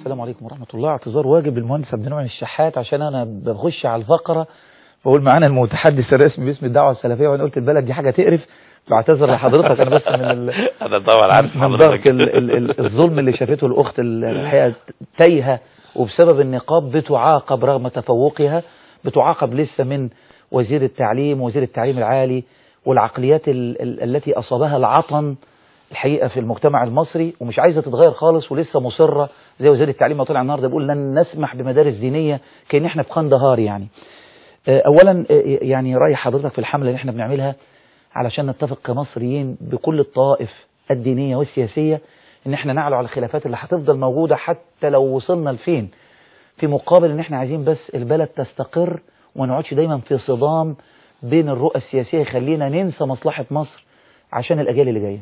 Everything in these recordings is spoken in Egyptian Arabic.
السلام عليكم ورحمة الله اعتذار واجب للمهندس عبد المنعم الشحات عشان انا بخش على الفقرة بقول معانا المتحدث الرسمي باسم الدعوة السلفية وانا قلت البلد دي حاجة تقرف بعتذر لحضرتك انا بس من ال... انا طبعا عارف من ضغط ال... ال... ال... الظلم اللي شافته الاخت الحقيقة تايهة وبسبب النقاب بتعاقب رغم تفوقها بتعاقب لسه من وزير التعليم وزير التعليم العالي والعقليات ال... ال... التي اصابها العطن الحقيقة في المجتمع المصري ومش عايزة تتغير خالص ولسه مصرة زي وزير التعليم ما طلع النهاردة بيقول لن نسمح بمدارس دينية كأن احنا في قندهار يعني اولا يعني رأي حضرتك في الحملة اللي احنا بنعملها علشان نتفق كمصريين بكل الطوائف الدينية والسياسية ان احنا نعلو على الخلافات اللي هتفضل موجودة حتى لو وصلنا لفين في مقابل ان احنا عايزين بس البلد تستقر وما نقعدش دايما في صدام بين الرؤى السياسية يخلينا ننسى مصلحة مصر عشان الأجيال اللي جايه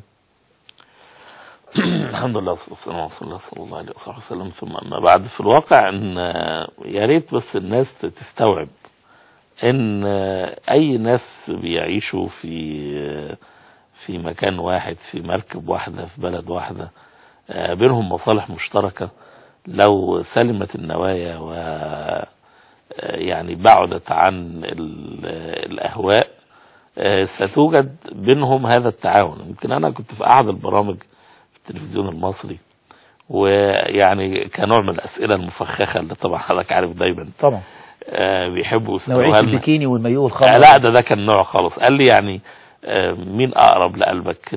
الحمد لله والصلاة والسلام صلى الله عليه وسلم ثم أما بعد في الواقع ان يا ريت بس الناس تستوعب ان اي ناس بيعيشوا في في مكان واحد في مركب واحدة في بلد واحدة بينهم مصالح مشتركة لو سلمت النوايا و يعني بعدت عن الاهواء ستوجد بينهم هذا التعاون يمكن انا كنت في احد البرامج في التلفزيون المصري ويعني كنوع من الاسئله المفخخه اللي طبعا حضرتك عارف دايما طبعا آه بيحبوا نوعيه البيكيني والمايو والخمر آه لا ده ده كان نوع خالص قال لي يعني آه مين اقرب لقلبك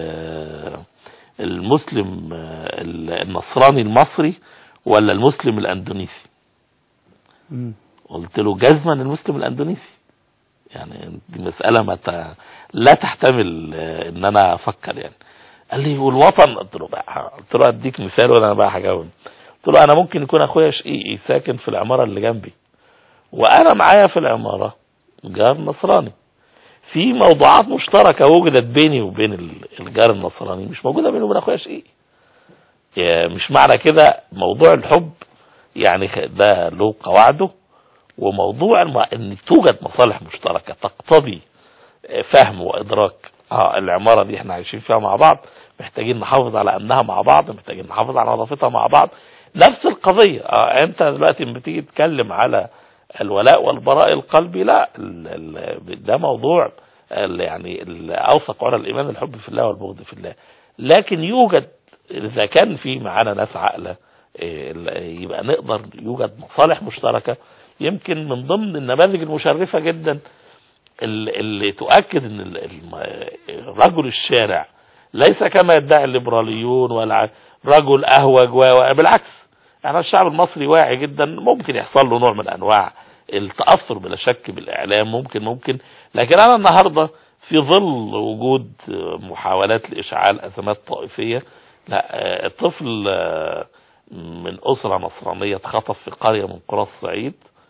المسلم النصراني المصري ولا المسلم الاندونيسي م. قلت له جزما المسلم الاندونيسي يعني دي مسألة ما ت... لا تحتمل ان انا افكر يعني قال لي والوطن قلت له بقى قلت له اديك مثال وانا بقى هجاوب قلت له انا ممكن يكون اخويا شقيقي ساكن في العمارة اللي جنبي وانا معايا في العمارة جار نصراني في موضوعات مشتركة وجدت بيني وبين الجار النصراني مش موجودة بيني وبين اخويا شقيقي يعني مش معنى كده موضوع الحب يعني ده له قواعده وموضوع ان توجد مصالح مشتركة تقتضي فهم وادراك اه العمارة دي احنا عايشين فيها مع بعض محتاجين نحافظ على امنها مع بعض محتاجين نحافظ على نظافتها مع بعض نفس القضية اه انت دلوقتي لما تيجي تتكلم على الولاء والبراء القلبي لا ال ال ده موضوع ال يعني اوثق على الايمان الحب في الله والبغض في الله لكن يوجد اذا كان في معانا ناس عاقله يبقى نقدر يوجد مصالح مشتركه يمكن من ضمن النماذج المشرفة جدا اللي تؤكد ان رجل الشارع ليس كما يدعي الليبراليون ولا رجل اهوج بالعكس يعني الشعب المصري واعي جدا ممكن يحصل له نوع من انواع التأثر بلا شك بالاعلام ممكن ممكن لكن انا النهاردة في ظل وجود محاولات لاشعال ازمات طائفية لا الطفل من اسرة نصرانية اتخطف في قرية من قرى الصعيد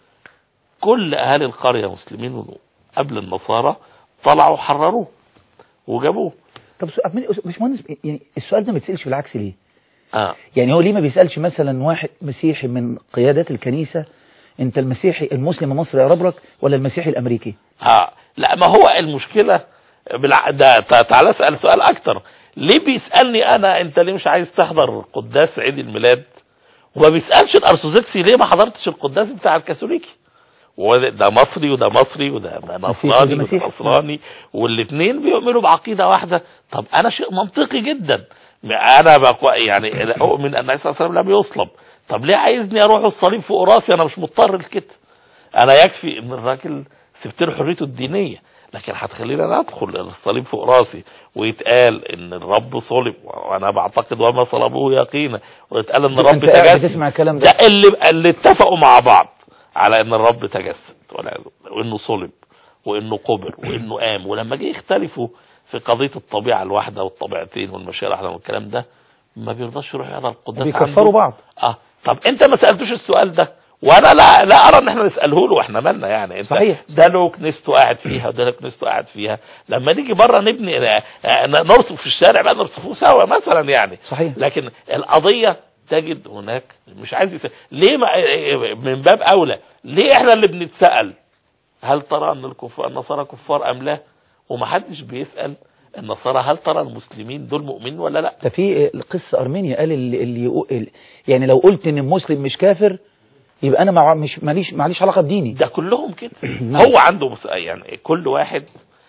كل اهالي القرية مسلمين قبل النصارى طلعوا حرروه وجابوه طب مش مهندس يعني السؤال ده ما يتسالش بالعكس ليه آه. يعني هو ليه ما بيسالش مثلا واحد مسيحي من قيادات الكنيسة انت المسيحي المسلم المصري يا ربرك ولا المسيحي الامريكي اه لا ما هو المشكلة بالع... ده تعالى اسال سؤال اكتر ليه بيسالني انا انت ليه مش عايز تحضر قداس عيد الميلاد وما بيسالش الارثوذكسي ليه ما حضرتش القداس بتاع الكاثوليكي وده مصري وده مصري وده نصراني وده نصراني والاثنين بيؤمنوا بعقيدة واحدة طب انا شيء منطقي جدا انا بقى يعني اؤمن ان النبي صلى الله عليه وسلم لم يصلب طب ليه عايزني اروح الصليب فوق راسي انا مش مضطر لكده انا يكفي ان الراجل سبت له حريته الدينيه لكن هتخليني انا ادخل الصليب فوق راسي ويتقال ان الرب صلب وانا بعتقد وما صلبوه يقينا ويتقال ان الرب تجسد تسمع الكلام ده اللي اللي اتفقوا مع بعض على ان الرب تجسد وانه صلب وانه قبر وانه قام ولما جه يختلفوا في قضيه الطبيعه الواحده والطبيعتين والمشاعر الواحده والكلام ده ما بيرضاش يروح يحضر القداس بيكفروا بعض اه طب انت ما سالتوش السؤال ده وانا لا لا ارى ان احنا نساله له واحنا مالنا يعني انت صحيح. ده له كنيسته قاعد فيها وده له كنيسته قاعد فيها لما نيجي بره نبني نرصف في الشارع بقى نرصفوه سوا مثلا يعني صحيح لكن القضيه تجد هناك مش عايز يسأل ليه ما من باب اولى ليه احنا اللي بنتسال هل ترى ان الكفار النصارى كفار ام لا ومحدش بيسال النصارى هل ترى المسلمين دول مؤمنين ولا لا ده في قصة أرمينيا قال اللي, اللي يقول يعني لو قلت إن المسلم مش كافر يبقى أنا مع مش ماليش معليش علاقة بديني ده كلهم كده نعم. هو عنده مس... يعني كل واحد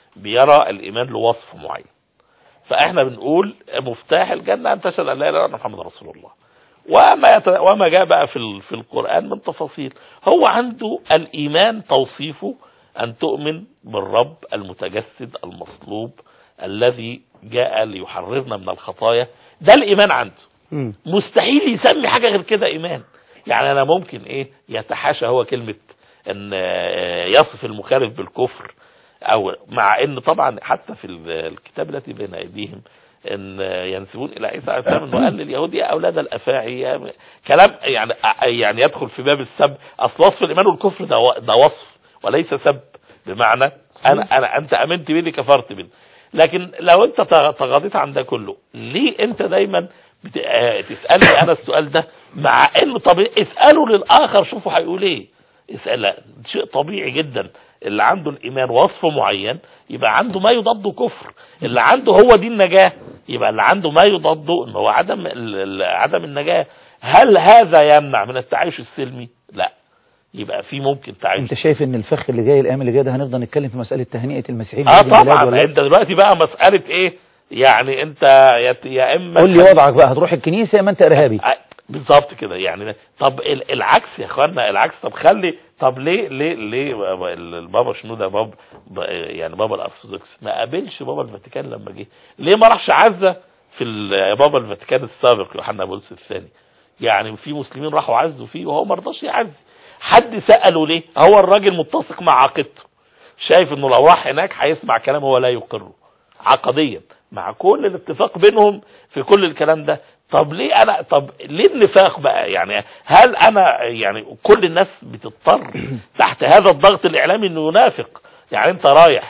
بيرى الايمان له وصف معين فاحنا بنقول مفتاح الجنه ان تشهد ان لا اله الا الله محمد رسول الله وما يت... وما جاء بقى في ال... في القران من تفاصيل هو عنده الايمان توصيفه ان تؤمن بالرب المتجسد المصلوب الذي جاء ليحررنا من الخطايا ده الايمان عنده مم. مستحيل يسمي حاجة غير كده إيمان يعني أنا ممكن إيه يتحاشى هو كلمة أن آه، يصف المخالف بالكفر أو مع أن طبعا حتى في ال- الكتاب التي بين أيديهم أن آه، ينسبون إلى عيسى عليه السلام أنه قال لليهود يا أولاد الأفاعي يا- كلام يعني آه، يعني يدخل في باب السب أصل وصف الإيمان والكفر ده و- ده وصف وليس سب بمعنى أنا أنا أنت آمنت بي كفرت بي لكن لو أنت تغ- تغاضيت عن ده كله ليه أنت دايما بت- آه، تسألني أنا السؤال ده مع إنه طبيعي اسألوا للآخر شوفوا هيقول إيه اسأل لا، شيء طبيعي جدا اللي عنده الإيمان وصف معين يبقى عنده ما يضاد كفر اللي عنده هو دي النجاة يبقى اللي عنده ما يضاده إن هو عدم ال- ال- عدم النجاة هل هذا يمنع من التعايش السلمي لا يبقى في ممكن تعايش أنت شايف إن الفخ اللي جاي الأيام اللي جايه ده هنفضل نتكلم في مسألة تهنئة المسيحيين اه بعيد الميلاد طبعا ولا إيه؟ انت دلوقتي بقى مسألة ايه يعني انت يا, يا اما قول لي وضعك بقى هتروح الكنيسة يا ما أنت إرهابي آه، بالظبط كده يعني طب ال- العكس يا اخوانا العكس طب خلي طب ليه ليه ليه بابا- البابا شنو ده بابا ب- يعني بابا الارثوذكس ما قابلش بابا الفاتيكان لما جه ليه ما راحش عزة في ال- بابا الفاتيكان السابق يوحنا بولس الثاني يعني في مسلمين راحوا عزوا فيه وهو ما رضاش يعز حد سأله ليه هو الراجل متسق مع عقيدته شايف انه لو راح هناك هيسمع كلام هو لا يقره عقديا مع كل الاتفاق بينهم في كل الكلام ده طب ليه انا طب ليه النفاق بقى يعني هل انا يعني كل الناس بتضطر تحت هذا الضغط الاعلامي انه ينافق يعني انت رايح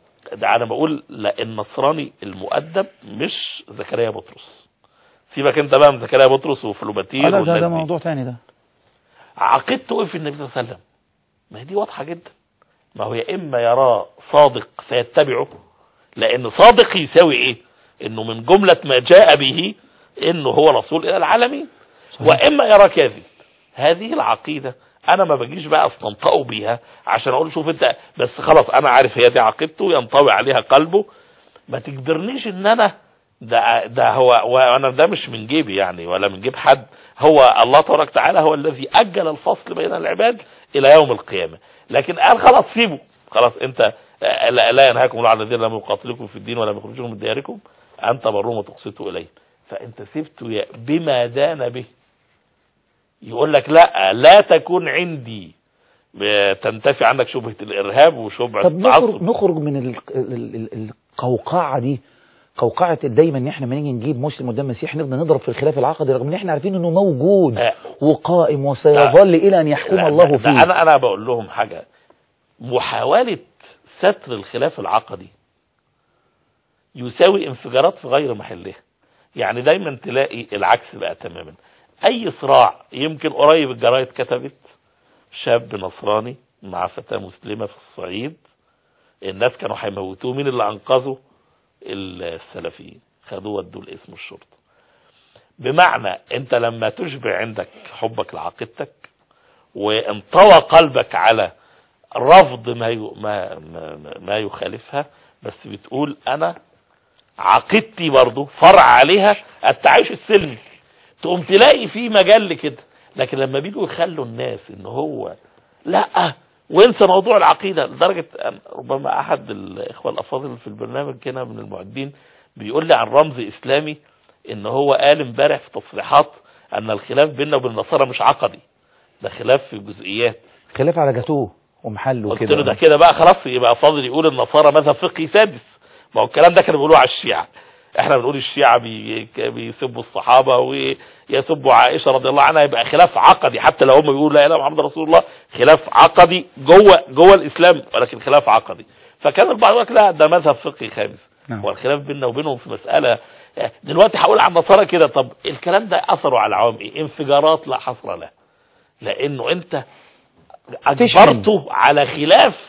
ده انا بقول لا النصراني المؤدب مش زكريا بطرس سيبك انت بقى من زكريا بطرس وفلوباتير آه، لا ده, والناس ده دي. موضوع تاني ده عقيدته ايه في النبي صلى الله عليه وسلم ما هي دي واضحه جدا ما هو يا اما يراه صادق فيتبعه لان صادق يساوي ايه انه من جمله ما جاء به انه هو رسول الى العالمين صحيح. واما يرى كاذب هذه العقيده انا ما بجيش بقى استنطقه بيها عشان اقول شوف انت بس خلاص انا عارف هي دي عقيدته ينطوي عليها قلبه ما تجبرنيش ان انا ده ده هو وانا ده مش من جيبي يعني ولا من جيب حد هو الله تبارك وتعالى هو الذي اجل الفصل بين العباد الى يوم القيامه لكن قال خلاص سيبه خلاص انت آه، لا, لا ينهاكم الله عن الذين لم يقاتلوكم في الدين ولم يخرجوكم من دياركم ان تبروهم وتقسطوا اليه فانت سبته ي- بما دان به يقول لك لا لا تكون عندي آه، تنتفي عنك شبهه الارهاب وشبهه طب نخرج التعصب نخرج من ال- ال- ال- القوقعة دي قوقعة دايما ان احنا لما نيجي نجيب مسلم قدام مسيح نفضل نضرب في الخلاف العقدي رغم ان احنا عارفين انه موجود آه، وقائم وسيظل الى ان يحكم لا، الله ده- ده فيه انا انا بقول لهم حاجه محاوله ستر الخلاف العقدي يساوي انفجارات في غير محلها يعني دايما تلاقي العكس بقى تماما اي صراع يمكن قريب الجرايد كتبت شاب نصراني مع فتاة مسلمة في الصعيد الناس كانوا هيموتوه مين اللي انقذه السلفيين خدوه ودوه لاسم الشرطة بمعنى انت لما تشبع عندك حبك لعقيدتك وانطوى قلبك على رفض ما ي- ما ما, ما يخالفها بس بتقول انا عقيدتي برضو فرع عليها التعايش السلمي تقوم تلاقي في مجال لكده لكن لما بيجوا يخلوا الناس ان هو لا وانسى موضوع العقيده لدرجه أن ربما احد الاخوه الافاضل في البرنامج كده من المعدين بيقول لي عن رمز اسلامي ان هو قال امبارح في تصريحات ان الخلاف بيننا وبين النصارى مش عقدي ده خلاف في جزئيات خلاف على جاتوه ومحله قلت له ده كده كده بقى خلاص يبقى فاضل يقول النصارى مذهب فقهي سادس ما هو الكلام ده كانوا بيقولوه على الشيعة احنا بنقول الشيعة بي بيسبوا الصحابة ويسبوا عائشة رضي الله عنها يبقى خلاف عقدي حتى لو هم بيقولوا لا اله الا محمد رسول الله خلاف عقدي جوه جوه الاسلام ولكن خلاف عقدي فكان البعض يقول لك لا ده مذهب فقهي خامس نعم. والخلاف بيننا وبينهم في مسألة دلوقتي هقول عن النصارى كده طب الكلام ده اثره على العوام ايه انفجارات لا حصر له لانه انت تشحن. اجبرته على خلاف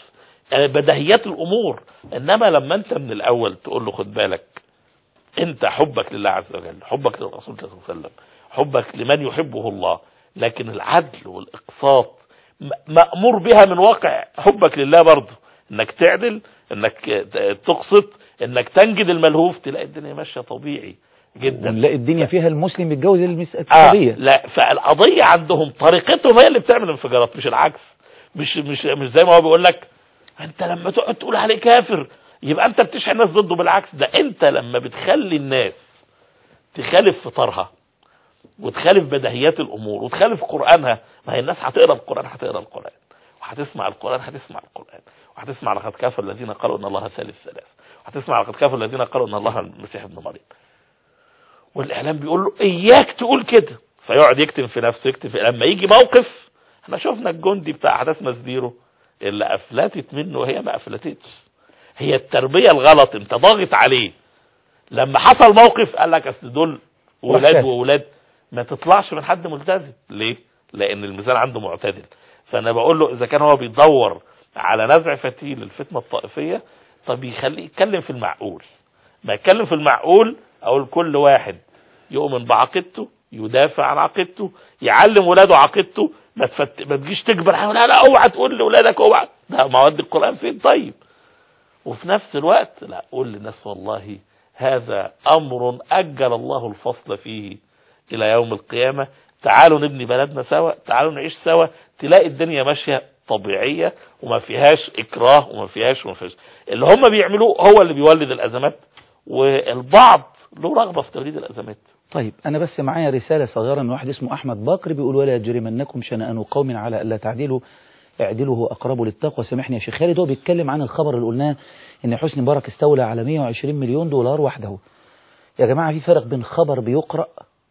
آه، بديهيات الامور انما لما انت من الاول تقول له خد بالك انت حبك لله عز وجل حبك للرسول صلى الله عليه وسلم حبك لمن يحبه الله لكن العدل والاقساط م- مأمور بها من واقع حبك لله برضه انك تعدل انك ت- تقسط انك تنجد الملهوف تلاقي الدنيا ماشيه طبيعي جدا ونلاقي الدنيا فيها المسلم يتجوز المس- آه الكتابية لا فالقضيه عندهم طريقتهم هي اللي بتعمل انفجارات مش العكس مش مش مش زي ما هو بيقول لك انت لما تقعد تقول عليه كافر يبقى انت بتشحن الناس ضده بالعكس ده انت لما بتخلي الناس تخالف فطرها وتخالف بديهيات الامور وتخالف قرانها ما هي الناس هتقرا القران هتقرا القران وهتسمع القران هتسمع القران وهتسمع لقد كفر الذين قالوا ان الله ثالث ثلاث وهتسمع لقد كفر الذين قالوا ان الله المسيح ابن مريم والاعلام بيقول له اياك تقول كده فيقعد يكتم في نفسه يكتم في لما يجي موقف احنا شفنا الجندي بتاع احداث مسديرو اللي افلتت منه وهي ما افلتتش هي التربيه الغلط انت ضاغط عليه لما حصل موقف قال لك اصل دول ولاد وحشات. وولاد ما تطلعش من حد ملتزم ليه لان الميزان عنده معتدل فانا بقول له اذا كان هو بيدور على نزع فتيل الفتنه الطائفيه طب يخليه يتكلم في المعقول ما يتكلم في المعقول اقول كل واحد يؤمن بعقيدته يدافع عن عقيدته يعلم ولاده عقيدته ما تفت... ما تجيش تجبر عليه لا لا اوعى تقول لاولادك اوعى ده مواد القران فين طيب وفي نفس الوقت لا قول للناس والله هذا امر اجل الله الفصل فيه الى يوم القيامه تعالوا نبني بلدنا سوا تعالوا نعيش سوا تلاقي الدنيا ماشيه طبيعيه وما فيهاش اكراه وما فيهاش وما فيهاش اللي هم بيعملوه هو اللي بيولد الازمات والبعض له رغبه في توليد الازمات طيب أنا بس معايا رسالة صغيرة من واحد اسمه أحمد بكر بيقول ولا يجرمنكم شنآن قوم على ألا تعدلوا اعدلوا هو أقرب للتقوى سامحني يا شيخ خالد هو بيتكلم عن الخبر اللي قلناه إن حسني مبارك استولى على 120 مليون دولار وحده يا جماعة في فرق بين خبر بيقرأ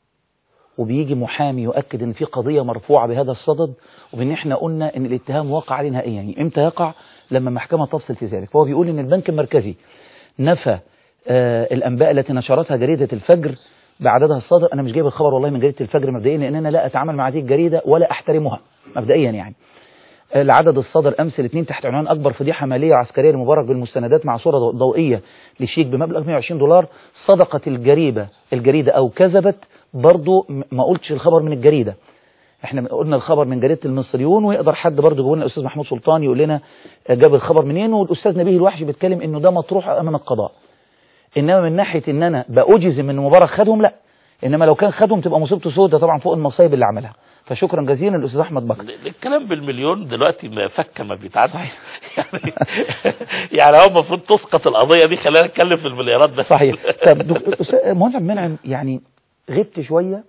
وبيجي محامي يؤكد ان في قضية مرفوعة بهذا الصدد وبان احنا قلنا ان الاتهام وقع عليه نهائيا يعني امتى يقع لما المحكمة تفصل في ذلك فهو بيقول ان البنك المركزي نفى آه الانباء التي نشرتها جريدة الفجر بعددها الصادر انا مش جايب الخبر والله من جريدة الفجر مبدئيا لان انا لا اتعامل مع هذه الجريدة ولا احترمها مبدئيا يعني العدد الصادر امس الاثنين تحت عنوان اكبر فضيحه ماليه وعسكريه لمبارك بالمستندات مع صوره ضوئيه لشيك بمبلغ 120 دولار صدقت الجريده الجريده او كذبت برضو م- ما قلتش الخبر من الجريده احنا قلنا الخبر من جريده المصريون ويقدر حد برضو يقول لنا الاستاذ محمود سلطان يقول لنا جاب الخبر منين والاستاذ نبيه الوحشي بيتكلم انه ده مطروح امام القضاء انما من ناحيه ان انا باجزم ان مبارك خدهم لا انما لو كان خدهم تبقى مصيبته سودة طبعا فوق المصايب اللي عملها فشكرا جزيلا للاستاذ احمد بكر الكلام بالمليون دلوقتي ما فك ما بيتعدش صحيح. يعني يعني هو المفروض تسقط القضيه دي خلينا نتكلم في المليارات بس صحيح طب دك- أستاذ- مهندس عبد المنعم يعني غبت شوية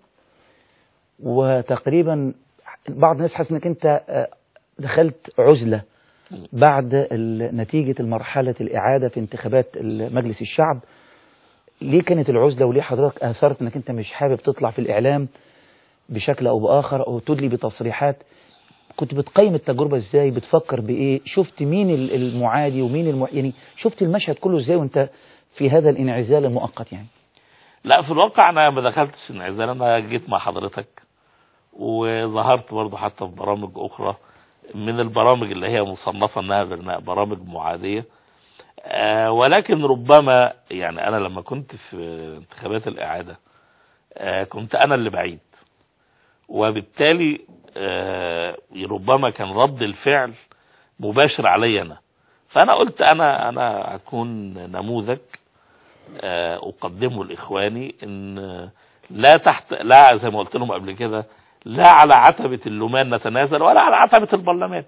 وتقريبا بعض الناس حاسس انك انت آه، دخلت عزلة بعد ال- نتيجة المرحلة الإعادة في انتخابات ال- مجلس الشعب ليه كانت العزلة وليه حضرتك أثرت انك انت مش حابب تطلع في الإعلام بشكل أو بآخر أو تدلي بتصريحات كنت بتقيم التجربة ازاي بتفكر بإيه شفت مين ال- المعادي ومين الم... يعني شفت المشهد كله ازاي وانت في هذا الانعزال المؤقت يعني لا في الواقع انا ما دخلتش انعزال انا جيت مع حضرتك وظهرت برضه حتى في برامج اخرى من البرامج اللي هي مصنفه انها برنا- برامج معاديه آه ولكن ربما يعني انا لما كنت في انتخابات الاعاده آه كنت انا اللي بعيد وبالتالي آه ربما كان رد الفعل مباشر علي انا فانا قلت انا انا اكون نموذج آه، اقدمه لاخواني ان لا تحت لا زي ما قلت لهم قبل كده لا على عتبة اللومان نتنازل ولا على عتبة البرلمان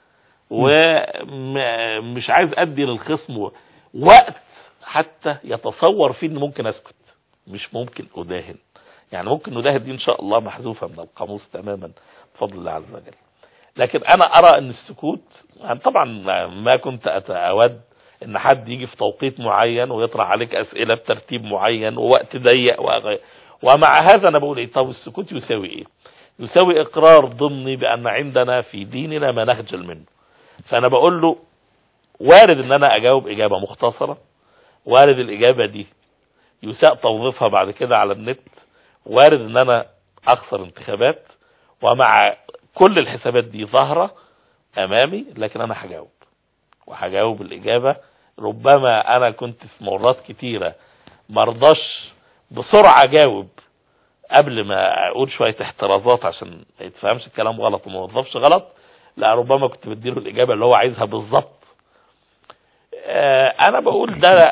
ومش عايز ادي للخصم وقت حتى يتصور فيه ان ممكن اسكت مش ممكن اداهن يعني ممكن نداهن دي ان شاء الله محذوفة من القاموس تماما بفضل الله عز وجل لكن انا ارى ان السكوت يعني طبعا ما كنت أت- اود ان حد يجي في توقيت معين ويطرح عليك اسئله بترتيب معين ووقت ضيق وغير ومع هذا انا بقول ايه طب السكوت يساوي ايه يساوي اقرار ضمني بان عندنا في ديننا ما نخجل منه فانا بقول له وارد ان انا اجاوب اجابه مختصره وارد الاجابه دي يساء توظيفها بعد كده على النت وارد ان انا اخسر انتخابات ومع كل الحسابات دي ظاهره امامي لكن انا هجاوب وهجاوب الاجابه ربما انا كنت في مرات كتيره مرضاش بسرعه اجاوب قبل ما اقول شويه احترازات عشان ما يتفهمش الكلام غلط وما يوظفش غلط لا ربما كنت بديله الاجابه اللي هو عايزها بالظبط آه، انا بقول ده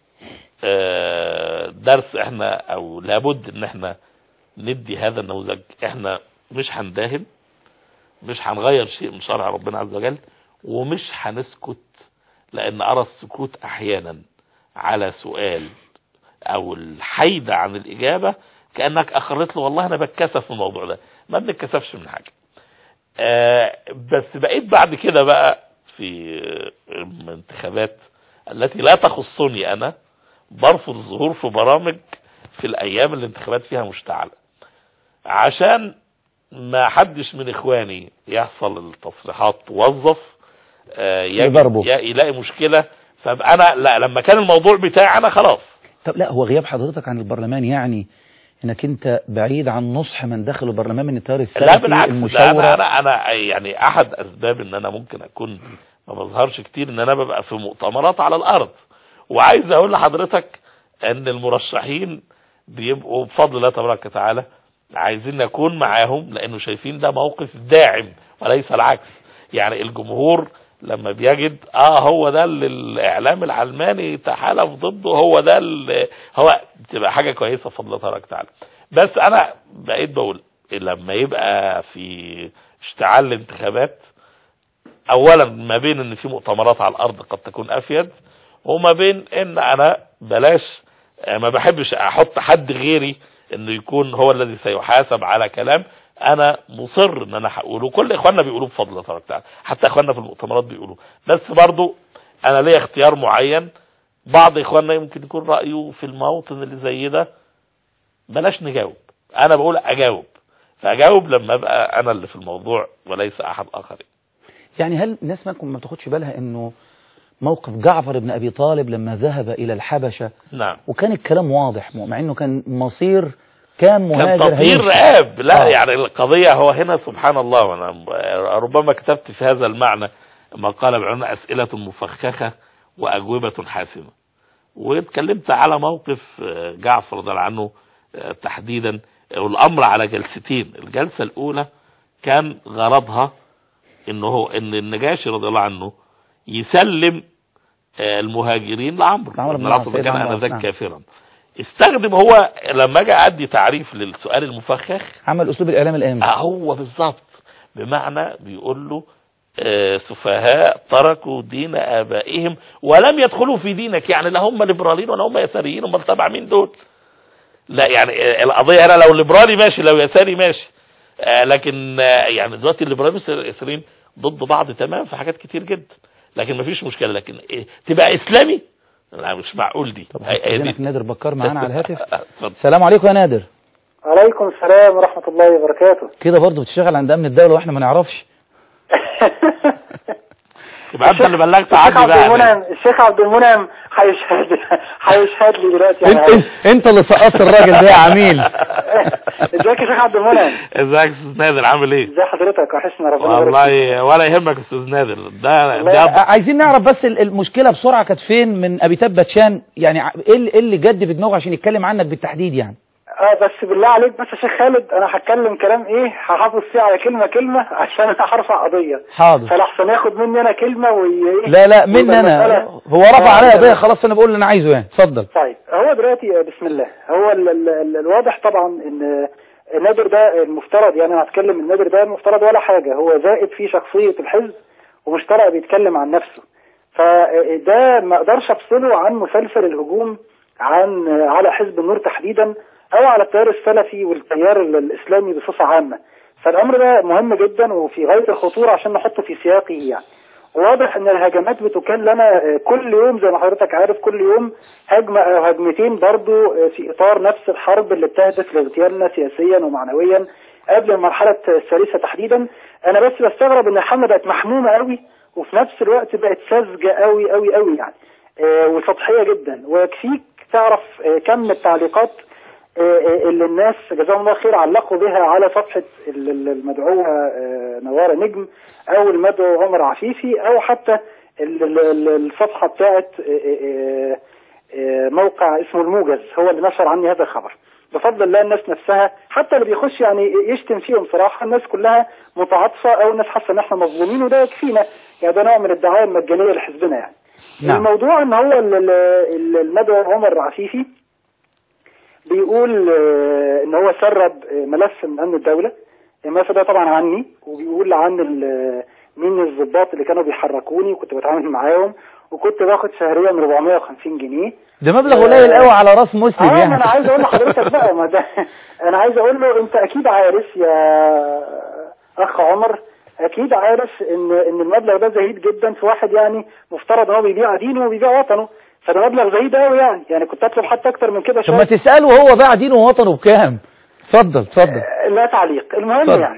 آه، درس احنا او لابد ان احنا ندي هذا النموذج احنا مش هنداهن مش هنغير شيء من شرع ربنا عز وجل ومش هنسكت لان ارى السكوت احيانا على سؤال او الحيد عن الاجابه كانك اخرت له والله انا بتكسف في الموضوع ده ما بنتكسفش من حاجه آه بس بقيت بعد كده بقى في الانتخابات التي لا تخصني انا برفض الظهور في برامج في الايام اللي الانتخابات فيها مشتعله عشان ما حدش من اخواني يحصل التصريحات توظف آه، يجد- يضربه. ي- يلاقي مشكله فابقى انا لا لما كان الموضوع بتاعي انا خلاص طب لا هو غياب حضرتك عن البرلمان يعني انك انت بعيد عن نصح من داخل البرلمان من التيار السلفي لا بالعكس ده المشاورة انا انا انا يعني احد اسباب ان انا ممكن اكون ما بظهرش كتير ان انا ببقى في مؤتمرات على الارض وعايز اقول لحضرتك ان المرشحين بيبقوا بفضل الله تبارك وتعالى عايزين نكون معاهم لانه شايفين ده موقف داعم وليس العكس يعني الجمهور لما بيجد اه هو ده اللي الاعلام العلماني تحالف ضده هو ده اللي هو بتبقى حاجه كويسه بفضل الله تبارك وتعالى بس انا بقيت بقول لما يبقى في اشتعال الانتخابات اولا ما بين ان في مؤتمرات على الارض قد تكون افيد وما بين ان انا بلاش آه، ما بحبش احط حد غيري انه يكون هو الذي سيحاسب على كلام انا مصر ان انا هقوله كل اخواننا بيقولوه بفضل الله تبارك وتعالى حتى اخواننا في المؤتمرات بيقولوه بس برضو انا ليا اختيار معين بعض اخواننا يمكن يكون رايه في الموطن اللي زي ده بلاش نجاوب انا بقول اجاوب فاجاوب لما ابقى انا اللي في الموضوع وليس احد اخر يعني هل الناس ما ما تاخدش بالها انه موقف جعفر بن ابي طالب لما ذهب الى الحبشة نعم وكان الكلام واضح مع انه كان مصير كان كان مهاجر تطهير هيمشي. رقاب لا آه. يعني القضية هو هنا سبحان الله وانا ربما كتبت في هذا المعنى ما قال بعنا اسئلة مفخخة واجوبة حاسمة واتكلمت على موقف آه، جعفر رضي الله عنه آه، تحديدا والامر على جلستين الجلسة الاولى كان غرضها انه هو ان النجاشي رضي الله عنه يسلم آه، المهاجرين لعمرو لعمرو بن بن العاص العاص، ده كان سيدنا عمرو، انذاك نعم. كافرا استخدم هو لما اجي ادي تعريف للسؤال المفخخ عمل اسلوب الاعلام الامن آه هو بالظبط بمعنى بيقول له آه، سفهاء تركوا دين ابائهم ولم يدخلوا في دينك يعني لا هم ليبراليين ولا هم يساريين هم تبع مين دول لا يعني آه، القضيه هنا لو ليبرالي ماشي لو يساري ماشي آه، لكن آه، يعني دلوقتي الليبراليين واليساريين ضد بعض تمام في حاجات كتير جدا لكن مفيش مشكله لكن إيه، تبقى اسلامي لا مش معقول دي طب هي- هي دي. هستأذنك نادر بكار معانا على الهاتف اتفضل. السلام عليكم يا نادر عليكم السلام ورحمة الله وبركاته كده برضه بتشتغل عند امن الدوله واحنا ما نعرفش يبقى انت اللي بلغت الشيخ عني عبد بقى المنعم الشيخ عبد المنعم هيشهد هيشهد لي دلوقتي انت, على انت, انت اللي سقطت الراجل ده يا عميل ازيك يا شيخ عبد المنعم ازيك يا استاذ نادر عامل ايه ازي حضرتك وحشنا ربنا يبارك فيك. والله ولا يهمك يا استاذ نادر ده والله ده عايزين نعرف بس ال- المشكله بسرعه كانت فين من ابي تاب باتشان يعني ع- ايه اللي- إيه اللي جد في دماغه عشان يتكلم عنك بالتحديد يعني اه بس بالله عليك بس يا شيخ خالد انا هتكلم كلام ايه هحافظ فيه على كلمة كلمة عشان انا هرفع قضية حاضر فلحسن ياخد مني انا كلمة وي لا لا مني انا المسألة- هو رفع آه، عليا لا، قضيه لا. خلاص انا بقول اللي انا عايزه يعني اتفضل طيب هو دلوقتي آه، بسم الله هو ال ال ال الواضح طبعا ان النادر ده المفترض يعني انا هتكلم النادر ده المفترض ولا حاجة هو زائد في شخصية الحزب ومش طالع بيتكلم عن نفسه فده ما اقدرش افصله عن مسلسل الهجوم عن على حزب النور تحديدا او على التيار السلفي والتيار ال- الاسلامي بصفة عامة فالامر ده مهم جدا وفي غاية الخطورة عشان نحطه في سياقه يعني واضح ان الهجمات بتكون لنا آه، كل يوم زي ما حضرتك عارف كل يوم هجمة او هجمتين برضو آه، في اطار نفس الحرب اللي بتهدف لاغتيالنا سياسيا ومعنويا قبل المرحلة الثالثة تحديدا انا بس بستغرب ان الحملة بقت محمومة قوي وفي نفس الوقت بقت ساذجة قوي قوي قوي يعني آه، وسطحية جدا ويكفيك تعرف آه، كم التعليقات آه، آه، اللي الناس جزاهم الله خير علقوا بها على صفحة ال- ال- المدعوة آه، نوارة نجم او المدعو عمر عفيفي او حتى ال- ال- ال- الصفحه بتاعت آه، آه، آه، موقع اسمه الموجز هو اللي نشر عني هذا الخبر بفضل الله الناس نفسها حتى اللي بيخش يعني يشتم فيهم صراحه الناس كلها متعاطفه او الناس حاسه ان احنا مظلومين وده يكفينا يعني ده نوع من الدعايه المجانيه لحزبنا يعني نعم. الموضوع ان هو ال- ال- ال- المدعو عمر عفيفي بيقول آه، ان هو سرب آه، ملف من امن الدوله الملف ده طبعا عني وبيقول عن ال- مين الضباط اللي كانوا بيحركوني وكنت بتعامل معاهم وكنت باخد شهريا 450 جنيه ده مبلغ قليل قوي على راس مسلم اه ما يعني انا عايز اقول لحضرتك بقى ما ده انا عايز اقول له انت اكيد عارف يا اخ عمر اكيد عارف ان ان المبلغ ده زهيد جدا في واحد يعني مفترض ان هو بيبيع دينه وبيبيع وطنه فده مبلغ زهيد قوي يعني يعني كنت اطلب حتى اكتر من كده طب ما شويه تسأله هو باع دينه ووطنه بكام اتفضل اتفضل آه، لا تعليق المهم اتفضل. يعني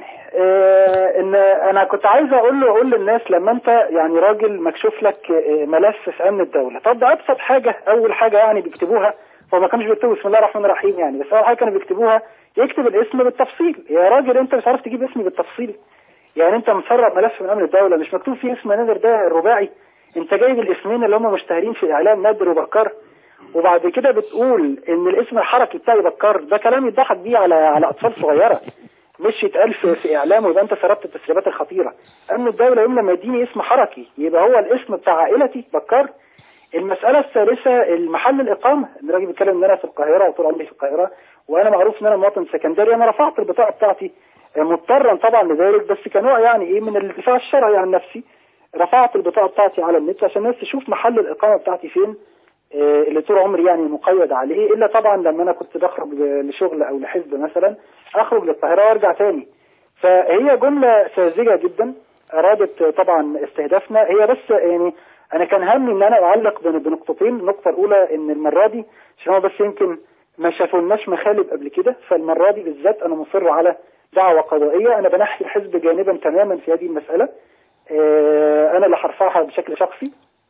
آه ان انا كنت عايز اقول له اقول للناس لما انت يعني راجل مكشوف لك آه، ملف في امن الدوله طب ده ابسط حاجه اول حاجه يعني بيكتبوها هو ما كانوش بيكتبوا بسم الله الرحمن الرحيم يعني بس اول حاجه كانوا بيكتبوها يكتب الاسم بالتفصيل يا راجل انت مش عارف تجيب اسمي بالتفصيل يعني انت مسرب ملف من امن الدوله مش مكتوب فيه اسم نادر ده الرباعي انت جايب الاسمين اللي هم مشتهرين في اعلام نادر وبكار وبعد كده بتقول ان الاسم الحركي بتاعي بكار ده كلام يضحك بيه على على اطفال صغيره مش يتقال في, في اعلام ويبقى انت سربت التسريبات الخطيره امن الدوله يوم لما يديني اسم حركي يبقى هو الاسم بتاع عائلتي بكار المساله الثالثه المحل الاقامه ان الراجل بيتكلم ان انا في القاهره وطول عمري في القاهره وانا معروف ان انا مواطن سكندري انا رفعت البطاقه بتاعتي آه، مضطرا طبعا لذلك بس كنوع يعني ايه من الدفاع الشرعي عن نفسي رفعت البطاقه بتاعتي على النت عشان الناس تشوف محل الاقامه بتاعتي فين آه، اللي طول عمري يعني مقيد عليه الا طبعا لما انا كنت بخرج لشغل او لحزب مثلا اخرج للقاهره وارجع تاني فهي جمله ساذجه جدا ارادت طبعا استهدافنا هي بس يعني انا كان همي ان انا اعلق بين بنقطتين النقطه الاولى ان المره دي عشان هو بس يمكن ما شافولناش مخالب قبل كده فالمره دي بالذات انا مصر على دعوه قضائيه انا بنحي الحزب جانبا تماما في هذه المساله آه، انا اللي هرفعها بشكل شخصي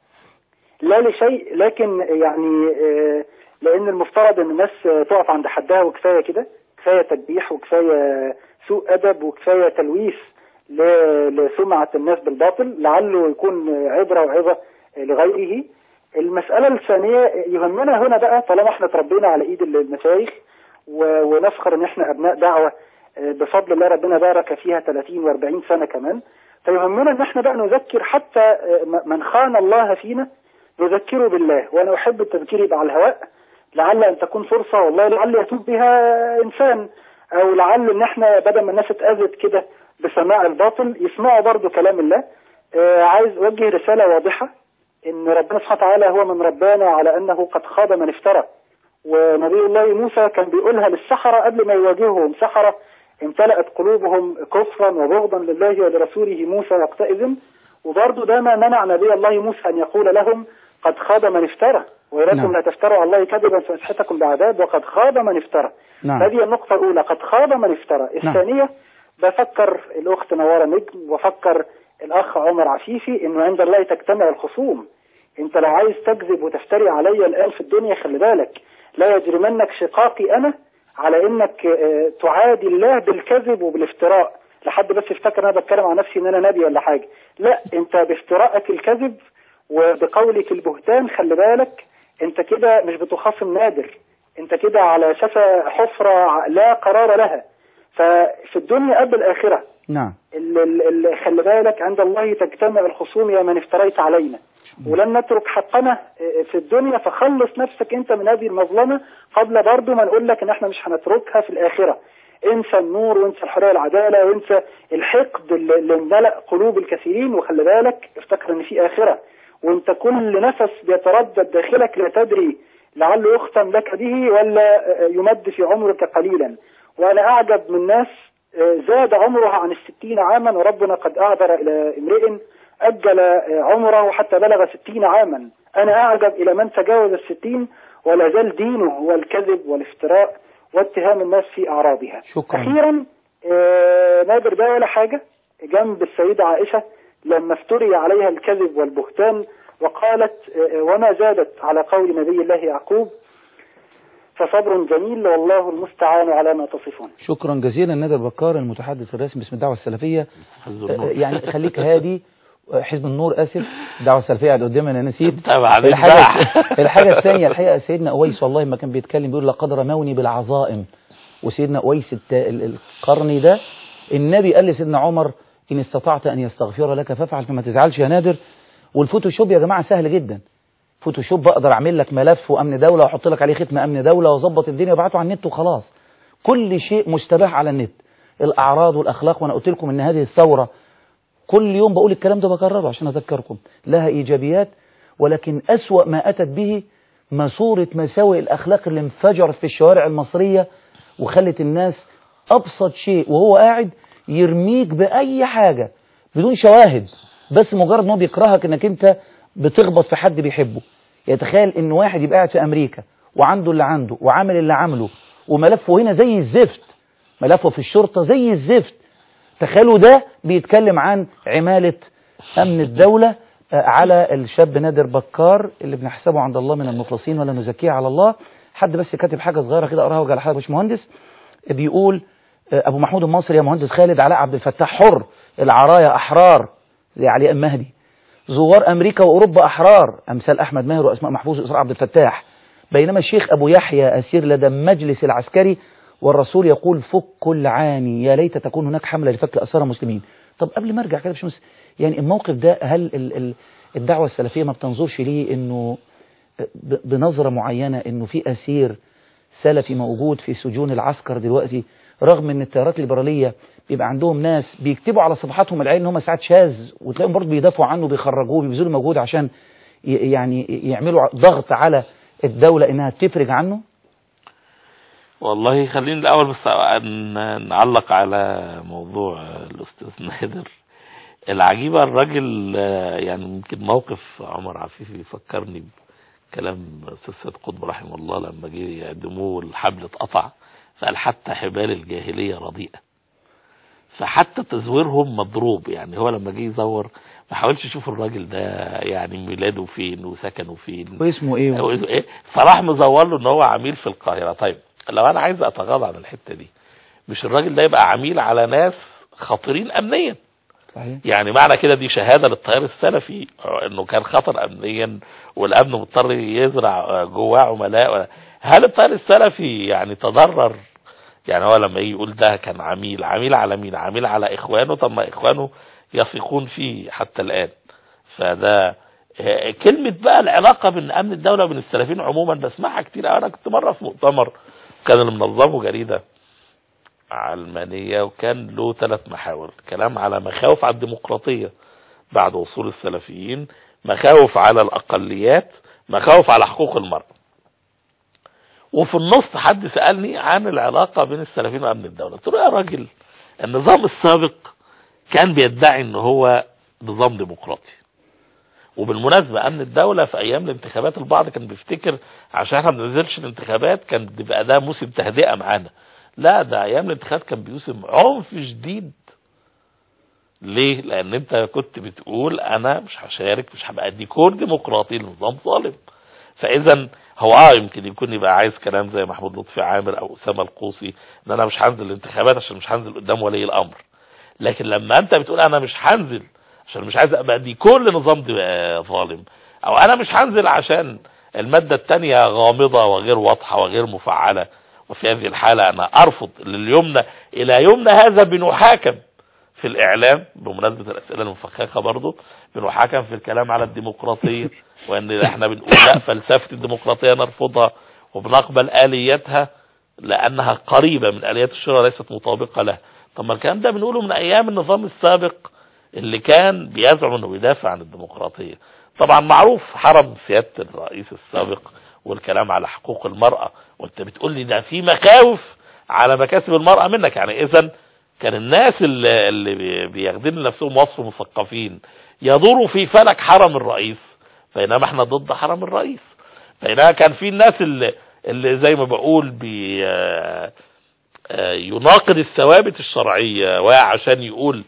لا لشيء لكن يعني آه، لان المفترض ان الناس آه، تقف عند حدها وكفايه كده كفايه تدبيح وكفايه سوء ادب وكفايه تلويث ل- لسمعه الناس بالباطل لعله يكون عبره وعظه لغيره المساله الثانيه يهمنا هنا بقى طالما احنا اتربينا على ايد المشايخ و- ونفخر ان احنا ابناء دعوه آه، بفضل الله ربنا بارك فيها 30 و40 سنه كمان فيهمنا ان احنا بقى نذكر حتى آه، م- من خان الله فينا نذكره بالله وانا احب التذكير يبقى على الهواء لعل ان تكون فرصه والله لعل يتوب بها انسان او لعل ان احنا بدل ما الناس اتاذت كده بسماع الباطل يسمعوا برضو كلام الله آه عايز اوجه رساله واضحه ان ربنا سبحانه وتعالى هو من ربانا على انه قد خاب من افترى ونبي الله موسى كان بيقولها للسحرة قبل ما يواجههم سحرة امتلأت قلوبهم كفرا وبغضا لله ولرسوله موسى وقتئذ وبرضه ده ما منع نبي الله موسى أن يقول لهم قد خاب من افترى وإليكم نعم. لا تفتروا على الله كذبا فيسحتكم بعذاب وقد خاب من افترى نعم. هذه النقطة الأولى قد خاب من افترى الثانية بفكر الأخت نوارة نجم وفكر الأخ عمر عفيفي إنه عند الله تجتمع الخصوم انت لو عايز تكذب وتفتري عليا الان في الدنيا خلي بالك لا يجرمنك شقاقي انا على انك آه، تعادي الله بالكذب وبالافتراء لحد بس يفتكر انا بتكلم عن نفسي ان انا نبي ولا حاجه لا انت بافترائك الكذب وبقولك البهتان خلي بالك انت كده مش بتخاصم نادر انت كده على شفا حفره لا قرار لها ففي الدنيا قبل الاخره نعم ال- ال- ال- خلي بالك عند الله تجتمع الخصوم يا من افتريت علينا ولن نترك حقنا آه، في الدنيا فخلص نفسك انت من هذه المظلمه قبل برضه ما نقول لك ان احنا مش هنتركها في الاخره انسى النور وانسى الحريه والعداله وانسى الحقد اللي اللي ملأ قلوب الكثيرين وخلي بالك افتكر ان في اخره وانت كل نفس بيتردد داخلك لا تدري لعله يختم لك به ولا آه، يمد في عمرك قليلا وانا اعجب من ناس آه، زاد عمرها عن الستين عاما وربنا قد أعذر إلى امرئ أجل آه، عمره حتى بلغ ستين عاما أنا أعجب إلى من تجاوز الستين ولا زال دينه هو الكذب والافتراء واتهام الناس في أعراضها شكرا. أخيرا آه، نادر ده ولا حاجة جنب السيدة عائشة لما افتري عليها الكذب والبهتان وقالت آه، وما زادت على قول نبي الله يعقوب فصبر جميل والله المستعان على ما تصفون شكرا جزيلا نادر بكار المتحدث الرسمي باسم الدعوة السلفية حزب آه، النور. يعني خليك هادي حزب النور اسف الدعوه السلفيه قاعد قدامي انا نسيت طبعا الحاجه الحاجه الثانيه الحقيقه سيدنا اويس والله ما كان بيتكلم بيقول لقد رموني بالعظائم وسيدنا اويس الت- ال- القرني ده النبي قال لسيدنا عمر ان استطعت ان يستغفر لك فافعل فما تزعلش يا نادر والفوتوشوب يا جماعه سهل جدا فوتوشوب بقدر اعمل لك ملف وامن دوله واحط لك عليه ختم امن دوله واظبط الدنيا وابعته على النت وخلاص كل شيء مستباح على النت الاعراض والاخلاق وانا قلت لكم ان هذه الثوره كل يوم بقول الكلام ده بكرره عشان اذكركم لها ايجابيات ولكن اسوا ما اتت به ماسوره مساوئ الاخلاق اللي انفجرت في الشوارع المصريه وخلت الناس ابسط شيء وهو قاعد يرميك باي حاجه بدون شواهد بس مجرد ان هو بيكرهك انك انت بتخبط في حد بيحبه يتخيل ان واحد يبقى قاعد في امريكا وعنده اللي عنده وعامل اللي عامله وملفه هنا زي الزفت ملفه في الشرطه زي الزفت تخيلوا ده بيتكلم عن عمالة أمن الدولة آه، على الشاب نادر بكار اللي بنحسبه عند الله من المخلصين ولا نزكيه على الله حد بس كاتب حاجة صغيرة كده أقراها وجه حضرتك يا باشمهندس بيقول آه، أبو محمود المصري يا مهندس خالد علاء عبد الفتاح حر العرايا أحرار زي علي المهدي زوار أمريكا وأوروبا أحرار أمثال أحمد ماهر وأسماء محفوظ وإسراء عبد الفتاح بينما الشيخ أبو يحيى أسير لدى المجلس العسكري والرسول يقول فك العاني يا ليت تكون هناك حملة لفك أسرى المسلمين طب قبل ما أرجع كده مش مس... يعني الموقف ده هل ال... ال... الدعوة السلفية ما بتنظرش ليه إنه ب... بنظرة معينة إنه في أسير سلفي موجود في سجون العسكر دلوقتي رغم ان التيارات الليبراليه بيبقى عندهم ناس بيكتبوا على صفحاتهم العين ان هم ساعات شاذ وتلاقيهم برضه بيدافعوا عنه بيخرجوه بيبذلوا مجهود عشان ي- يعني يعملوا ضغط على الدوله انها تفرج عنه والله خليني الأول بس ن- نعلق على موضوع الأستاذ نادر العجيبة الراجل آه، يعني يمكن موقف عمر عفيفي فكرني بكلام أستاذ سيد قطب رحمه الله لما جه يقدموه الحبل اتقطع فقال حتى حبال الجاهلية رديئة فحتى تزويرهم مضروب يعني هو لما جه يزور ما حاولش يشوف الراجل ده يعني ميلاده فين وسكنه فين واسمه ايه هو اسمه ايه فراح مزور له ان هو عميل في القاهره طيب لو انا عايز اتغاضى عن الحته دي مش الراجل ده يبقى عميل على ناس خطيرين امنيا صحيح يعني معنى كده دي شهاده للتيار السلفي انه كان خطر امنيا والامن مضطر يزرع جواه عملاء هل التيار السلفي يعني تضرر يعني هو لما يجي يقول ده كان عميل عميل على مين عميل على اخوانه طب ما اخوانه يثقون فيه حتى الان فده آه، كلمة بقى العلاقة بين أمن الدولة وبين السلفيين عموما بسمعها كتير أوي. أنا كنت مرة في مؤتمر كان اللي منظمه جريدة علمانية وكان له ثلاث محاور كلام على مخاوف على الديمقراطية بعد وصول السلفيين مخاوف على الأقليات مخاوف على حقوق المرأة وفي النص حد سألني عن العلاقة بين السلفيين وأمن الدولة قلت له يا راجل النظام السابق كان بيدعي ان هو نظام ديمقراطي وبالمناسبة أمن الدولة في أيام الانتخابات البعض كان بيفتكر عشان احنا ما بننزلش الانتخابات كان بيبقى ده موسم تهدئة معانا لا ده أيام الانتخابات كان بيوسم عنف شديد ليه؟ لأن أنت كنت بتقول أنا مش هشارك مش هبقى ديكور ديمقراطي لنظام ظالم فإذا هو اه يمكن يكون يبقى عايز كلام زي محمود لطفي عامر أو أسامة القوسي إن أنا مش هنزل الانتخابات عشان مش هنزل قدام ولي الأمر لكن لما أنت بتقول أنا مش هنزل عشان مش عايز ابقى دي كل نظام دي آه، ظالم او انا مش هنزل عشان المادة التانية غامضة وغير واضحة وغير مفعلة وفي هذه الحالة انا ارفض لليمنى الى يومنا هذا بنحاكم في الاعلام بمناسبة الاسئلة المفخخة برضو بنحاكم في الكلام على الديمقراطية وان احنا بنقول لا فلسفة الديمقراطية نرفضها وبنقبل الياتها لانها قريبة من اليات الشرع ليست مطابقة لها طب ما الكلام ده بنقوله من ايام النظام السابق اللي كان بيزعم انه بيدافع عن الديمقراطية طبعا معروف حرم سيادة الرئيس السابق والكلام على حقوق المرأة وانت بتقول لي ده في مخاوف على مكاسب المرأة منك يعني اذا كان الناس اللي, اللي بي- بياخدين لنفسهم وصف مثقفين يدوروا في فلك حرم الرئيس بينما احنا ضد حرم الرئيس بينما كان في الناس اللي, اللي زي ما بقول بي آه، آه، يناقض الثوابت الشرعية وعشان يقول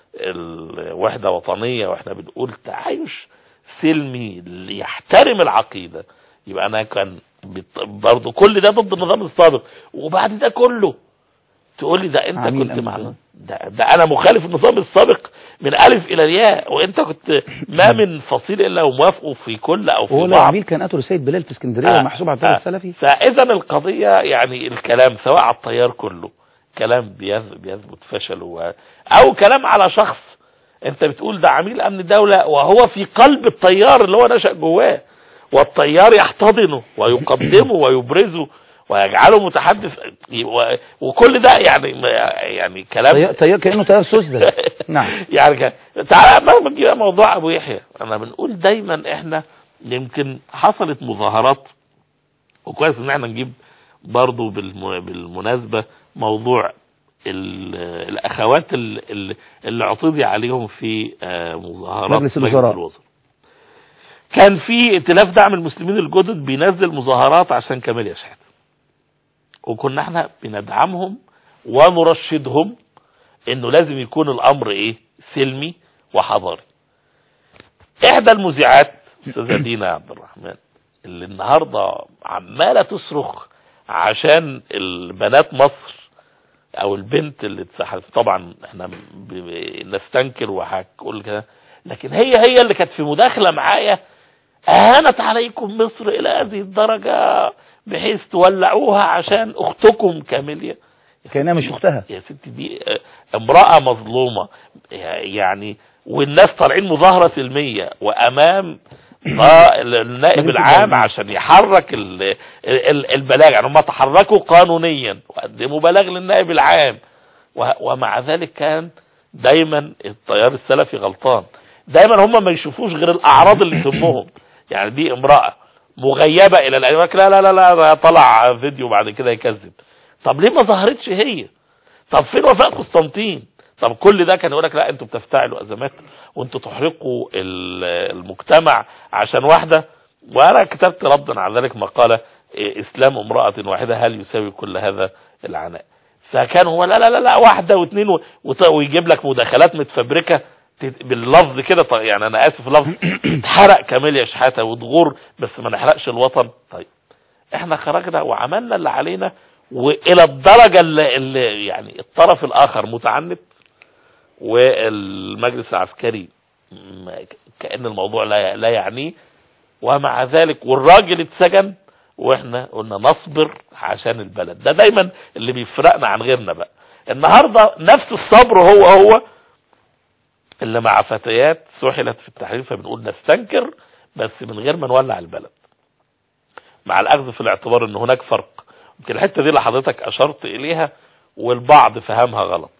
الوحدة وطنية واحنا بنقول تعايش سلمي اللي يحترم العقيدة يبقى انا كان بت- برضو كل ده ضد النظام السابق وبعد ده كله تقول لي ده انت عميل كنت أمن مع دولة. ده, ده انا مخالف النظام السابق من الف الى الياء وانت كنت ما من فصيل الا وموافقه في كل او في وهو لو بعض عميل كان قتله سيد بلال في اسكندريه آه. ومحسوب على الطريق آه. السلفي فاذا القضيه يعني الكلام سواء على التيار كله كلام بيث- بيثبت فشله و- او كلام على شخص انت بتقول ده عميل امن دوله وهو في قلب التيار اللي هو نشا جواه والتيار يحتضنه ويقدمه ويبرزه ويجعله متحدث و- وكل ده يعني يعني كلام طيار طيار كانه طيار سوسده نعم يعني كان تعالى ما نجيب موضوع ابو يحيى انا بنقول دايما احنا يمكن حصلت مظاهرات وكويس ان احنا نجيب برضو بالم- بالمناسبة موضوع ال- الاخوات ال- ال- اللي اعتدي عليهم في آه، مظاهرات مجلس الوزراء. الوزراء كان في ائتلاف دعم المسلمين الجدد بينزل مظاهرات عشان كمال يشهد وكنا احنا بندعمهم ونرشدهم انه لازم يكون الامر ايه سلمي وحضاري احدى المذيعات استاذه دينا عبد الرحمن اللي النهارده عماله تصرخ عشان البنات مصر او البنت اللي اتسحبت طبعا احنا ب- ب- نستنكر وهقول كده لكن هي هي اللي كانت في مداخله معايا اهانت عليكم مصر الى هذه الدرجه بحيث تولعوها عشان اختكم كاميليا كانها مش اختها يا ستي دي آه، امرأة مظلومة يعني والناس طالعين مظاهرة سلمية وامام ضا- النائب مجلس العام الدولة. عشان يحرك ال- ال- البلاغ يعني هم تحركوا قانونيا وقدموا بلاغ للنائب العام و- ومع ذلك كان دايما التيار السلفي غلطان دايما هم ما يشوفوش غير الاعراض اللي تهمهم يعني دي امرأة مغيبة الى الان يقول لك لا لا لا لا طلع فيديو بعد كده يكذب طب ليه ما ظهرتش هي طب فين وفاء قسطنطين طب كل ده كان يقول لك لا انتوا بتفتعلوا ازمات وانتوا تحرقوا ال- المجتمع عشان واحده وانا كتبت ردا على ذلك مقاله إيه، اسلام امراه واحده هل يساوي كل هذا العناء فكان هو لا لا لا, لا واحده واثنين و- وت- ويجيب لك مداخلات متفبركه تت- باللفظ كده طيب يعني انا اسف اللفظ اتحرق كاميليا شحاته وتغور بس ما نحرقش الوطن طيب احنا خرجنا وعملنا اللي علينا والى الدرجة اللي, اللي يعني الطرف الاخر متعنت والمجلس العسكري م- كأن الموضوع لا لا يعنيه ومع ذلك والراجل اتسجن واحنا قلنا نصبر عشان البلد ده دايما اللي بيفرقنا عن غيرنا بقى النهاردة نفس الصبر هو هو اللي مع فتيات سحلت في التحرير فبنقول نستنكر بس من غير ما نولع البلد مع الاخذ في الاعتبار ان هناك فرق يمكن الحته دي اللي حضرتك اشرت اليها والبعض فهمها غلط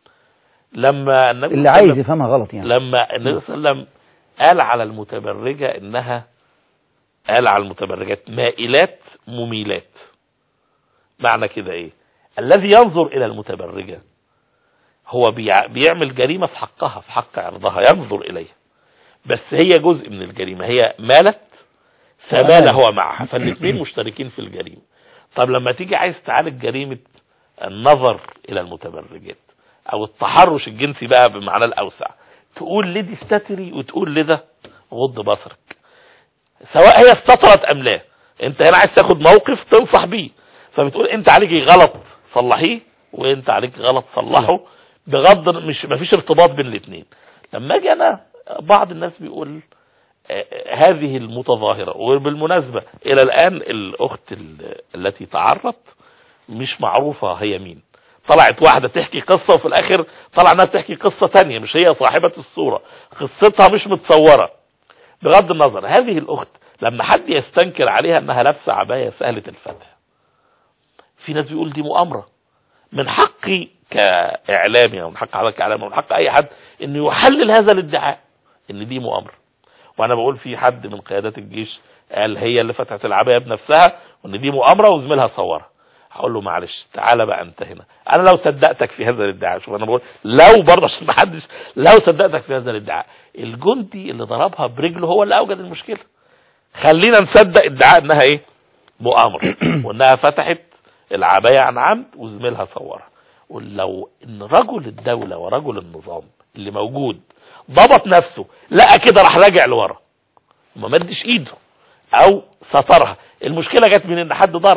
لما النبي اللي صلى الله عليه عايز يفهمها غلط يعني لما النبي صلى الله عليه وسلم قال على المتبرجة انها قال على المتبرجات مائلات مميلات معنى كده ايه الذي ينظر الى المتبرجة هو بيع- بيعمل جريمة في حقها في حق عرضها ينظر اليها بس هي جزء من الجريمة هي مالت فمال هو معها فالاثنين مشتركين في الجريمة طب لما تيجي عايز تعالج جريمة النظر الى المتبرجات او التحرش الجنسي بقى بمعنى الاوسع تقول لدي استتري وتقول لده غض بصرك سواء هي استطرت ام لا انت هنا عايز تاخد موقف تنصح بيه فبتقول انت عليك غلط صلحيه وانت عليك غلط صلحه بغض مش مفيش ارتباط بين الاثنين لما اجي انا بعض الناس بيقول آه، آه، هذه المتظاهرة وبالمناسبة الى الان الاخت ال- التي تعرت مش معروفة هي مين طلعت واحدة تحكي قصة وفي الاخر طلع انها بتحكي قصة تانية مش هي صاحبة الصورة قصتها مش متصورة بغض النظر هذه الاخت لما حد يستنكر عليها انها لابسة عباية سهلة الفتح في ناس بيقول دي مؤامرة من حقي كاعلامي او من حق حضرتك كاعلامي ومن حق اي حد انه يحلل هذا الادعاء ان دي مؤامرة وانا بقول في حد من قيادات الجيش قال هي اللي فتحت العباية بنفسها وان دي مؤامرة وزميلها صورها هقول له معلش تعالى بقى انت هنا انا لو صدقتك في هذا الادعاء شوف انا بقول لو برضه عشان ما حدش لو صدقتك في هذا الادعاء الجندي اللي ضربها برجله هو اللي اوجد المشكله خلينا نصدق ادعاء انها ايه مؤامره وانها فتحت العبايه عن عمد وزميلها صورها ولو ان رجل الدوله ورجل النظام اللي موجود ضبط نفسه لقى كده راح راجع لورا وما مدش ايده او سترها المشكله جت من ان حد ضرب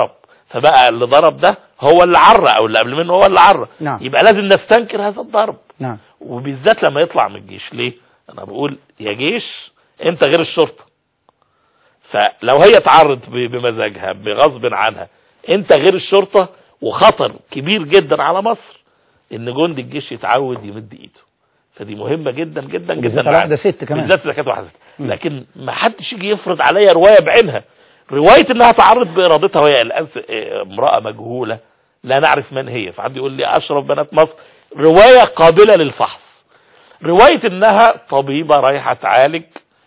فبقى اللي ضرب ده هو اللي عرى او اللي قبل منه هو اللي عرى نعم. يبقى لازم نستنكر هذا الضرب نعم وبالذات لما يطلع من الجيش ليه انا بقول يا جيش انت غير الشرطة فلو هي اتعرض ب- بمزاجها بغصب عنها انت غير الشرطة وخطر كبير جدا على مصر ان جندي الجيش يتعود يمد ايده فدي مهمة جدا جدا جدا بالذات على واحدة ست كمان. بالذات اذا كانت واحدة ست مم. لكن ما حدش يجي يفرض عليا رواية بعينها رواية انها تعرض بارادتها وهي الان س- اه، امرأة مجهولة لا نعرف من هي فحد يقول لي اشرف بنات مصر رواية قابلة للفحص رواية انها طبيبة رايحة تعالج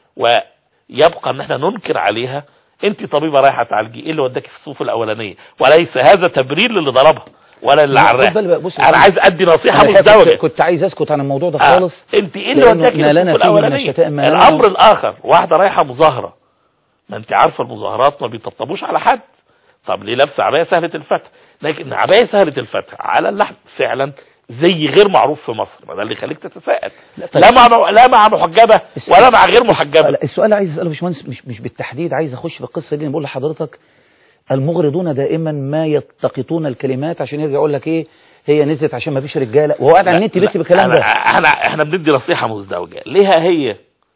ويبقى ان احنا ننكر عليها انت طبيبة رايحة تعالجي ايه اللي وداكي في الصفوف الاولانية وليس هذا تبرير للي ضربها ولا اللي لا، خد عراها بالك بقى، بص يا انا فندم. عايز ادي نصيحة أنا كنت- مزدوجة كنت عايز اسكت عن الموضوع ده آه. خالص انت ايه اللي لأنه وداكي ما لنا للصفوف فيه من الاولانية الشتائم ما لنا. الامر الاخر واحدة رايحة مظاهرة ما انت عارفة المظاهرات ما بيطبطبوش على حد طب ليه لابسه عبايه سهله الفتح لكن عبايه سهله الفتح على اللحم فعلا زي غير معروف في مصر ما ده اللي يخليك تتساءل طيب. لا مع لا مع محجبه الس- ولا مع غير محجبه لا، السؤال اللي عايز اساله يا باشمهندس مش مش بالتحديد عايز اخش في القصه دي أنا بقول لحضرتك المغرضون دائما ما يلتقطون الكلمات عشان يرجع يقول لك ايه هي نزلت عشان ما فيش رجاله وهو قاعد على لا، النت لا، بيكتب الكلام أنا- ده احنا احنا بندي نصيحه مزدوجه ليها هي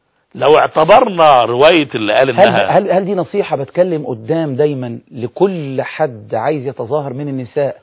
لو اعتبرنا روايه اللي قال هل انها هل هل دي نصيحه بتكلم قدام دايما لكل حد عايز يتظاهر من النساء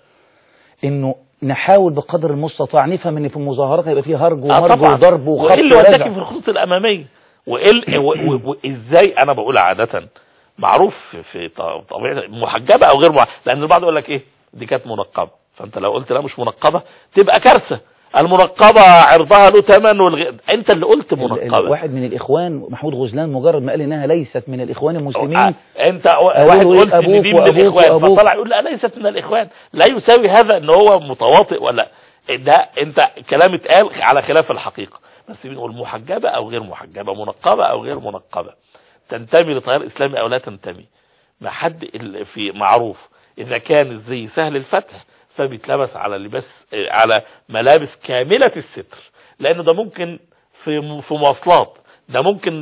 انه نحاول بقدر المستطاع نفهم ان في المظاهرات هيبقى فيه هرج آه ومرج طبعا وضرب وخبط وايه اللي وداكي ورزع في الخطوط الاماميه وايه ال- و- و- وازاي انا بقول عاده معروف في- في ط- طبيعه محجبه او غير محجبه لان البعض يقول لك ايه دي كانت منقبه فانت لو قلت لا مش منقبه تبقى كارثه المنقبه عرضها له ثمن والغ... انت اللي قلت ال- ال- منقبه واحد من الاخوان محمود غزلان مجرد ما قال انها ليست من الاخوان المسلمين آه، انت واحد أقول له قلت إيه؟ ان دي أبوك من وأبوك الاخوان وأبوك. فطلع يقول لا ليست من الاخوان لا يساوي هذا ان هو متواطئ ولا ده انت كلام اتقال على خلاف الحقيقه بس بنقول محجبه او غير محجبه منقبه او غير منقبه تنتمي لتيار اسلامي او لا تنتمي ما حد ال- في معروف اذا كان الزي سهل الفتح فبيتلبس على لباس آه، على ملابس كامله الستر لانه ده ممكن في م- في مواصلات ده ممكن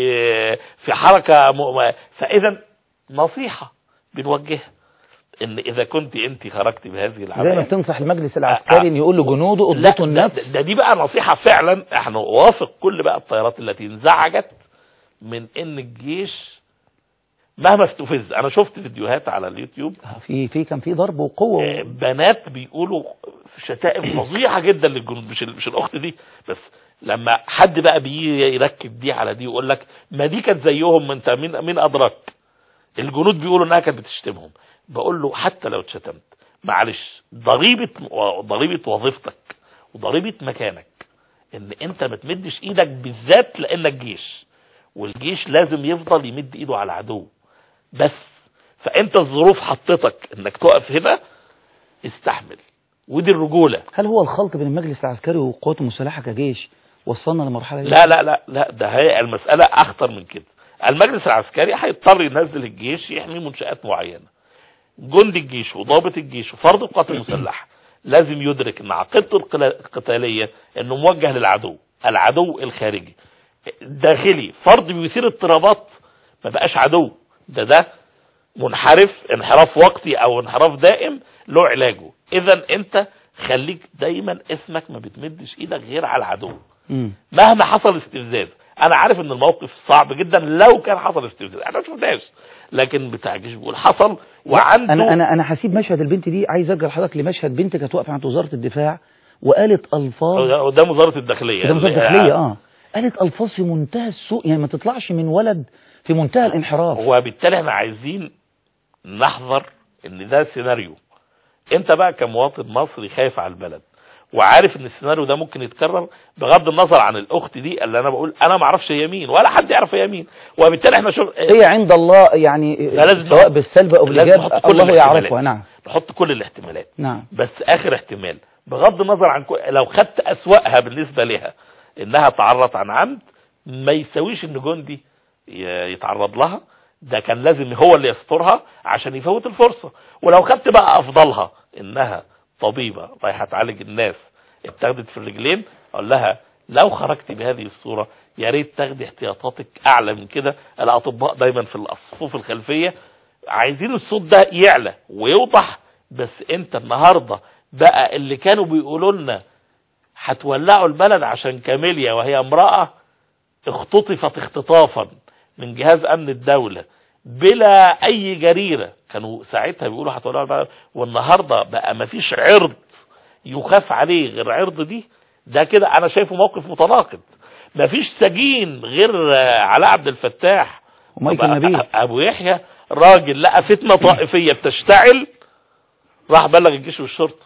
في في حركه م- فاذا نصيحه بنوجهها ان اذا كنت انت خرجت بهذه زي ما العبايه بتنصح المجلس العسكري ان يقول لجنوده لا اضبطوا ده, النفس ده, ده دي بقى نصيحه فعلا احنا وافق كل بقى الطيارات التي انزعجت من ان الجيش مهما استفز انا شفت فيديوهات على اليوتيوب في في كان في ضرب وقوه آه، بنات بيقولوا شتائم فظيعه جدا للجنود مش ال- مش الاخت دي بس لما حد بقى بيجي يركب دي على دي ويقول لك ما دي كانت زيهم ما انت مين مين ادرك الجنود بيقولوا انها كانت بتشتمهم بقول له حتى لو اتشتمت معلش ضريبه ضريبه وظيفتك وضريبه مكانك ان انت ما تمدش ايدك بالذات لانك جيش والجيش لازم يفضل يمد ايده على العدو بس فانت الظروف حطتك انك تقف هنا استحمل ودي الرجوله هل هو الخلط بين المجلس العسكري والقوات المسلحه كجيش وصلنا لمرحله دي لا لا لا لا ده هي المسألة أخطر من كده المجلس العسكري هيضطر ينزل الجيش يحمي منشآت معينة جندي الجيش وضابط الجيش وفرد القوات المسلحة لازم يدرك ان عقيدته القلا- القتالية انه موجه للعدو العدو الخارجي الداخلي فرد بيثير اضطرابات ما بقاش عدو ده ده منحرف انحراف وقتي او انحراف دائم له علاجه اذا انت خليك دايما اسمك ما بتمدش ايدك غير على العدو مم. مهما حصل استفزاز انا عارف ان الموقف صعب جدا لو كان حصل استفزاز انا ما شفتهاش لكن بتاع الجيش بيقول حصل وعنده انا انا انا هسيب مشهد البنت دي عايز ارجع لحضرتك لمشهد بنت كانت واقفه عند وزاره الدفاع وقالت الفاظ قدام وزاره الداخليه ده وزاره الداخليه اه قالت الفاظ في منتهى السوء يعني ما تطلعش من ولد في منتهى الانحراف وبالتالي احنا عايزين نحذر ان ده سيناريو انت بقى كمواطن مصري خايف على البلد وعارف ان السيناريو ده ممكن يتكرر بغض النظر عن الاخت دي اللي انا بقول انا ما اعرفش هي مين ولا حد يعرف هي مين وبالتالي احنا شوف هي عند الله يعني لا، لازم سواء نحط- بالسلب او لازم بالايجاب نحط كل الله الاحتمالات. يعرفها نعم نحط كل الاحتمالات نعم بس اخر احتمال بغض النظر عن كل... لو خدت اسوأها بالنسبة لها انها تعرض عن عمد ما يساويش ان جندي ي- يتعرض لها ده كان لازم هو اللي يسترها عشان يفوت الفرصة ولو خدت بقى افضلها انها طبيبة رايحة تعالج الناس اتاخدت في الرجلين اقول لها لو خرجت بهذه الصورة يا ريت تاخدي احتياطاتك اعلى من كده الاطباء دايما في الصفوف الخلفية عايزين الصوت ده يعلى ويوضح بس انت النهارده بقى اللي كانوا بيقولوا لنا هتولعوا البلد عشان كاميليا وهي امرأة اختطفت اختطافا من جهاز امن الدولة بلا اي جريرة كانوا ساعتها بيقولوا هتولعوا البلد والنهاردة بقى مفيش عرض يخاف عليه غير عرض دي ده كده انا شايفه موقف متناقض مفيش سجين غير آه، علاء عبد الفتاح ومايكل طب نبيل ابو يحيى راجل لقى فتنه طائفيه بتشتعل راح بلغ الجيش والشرطه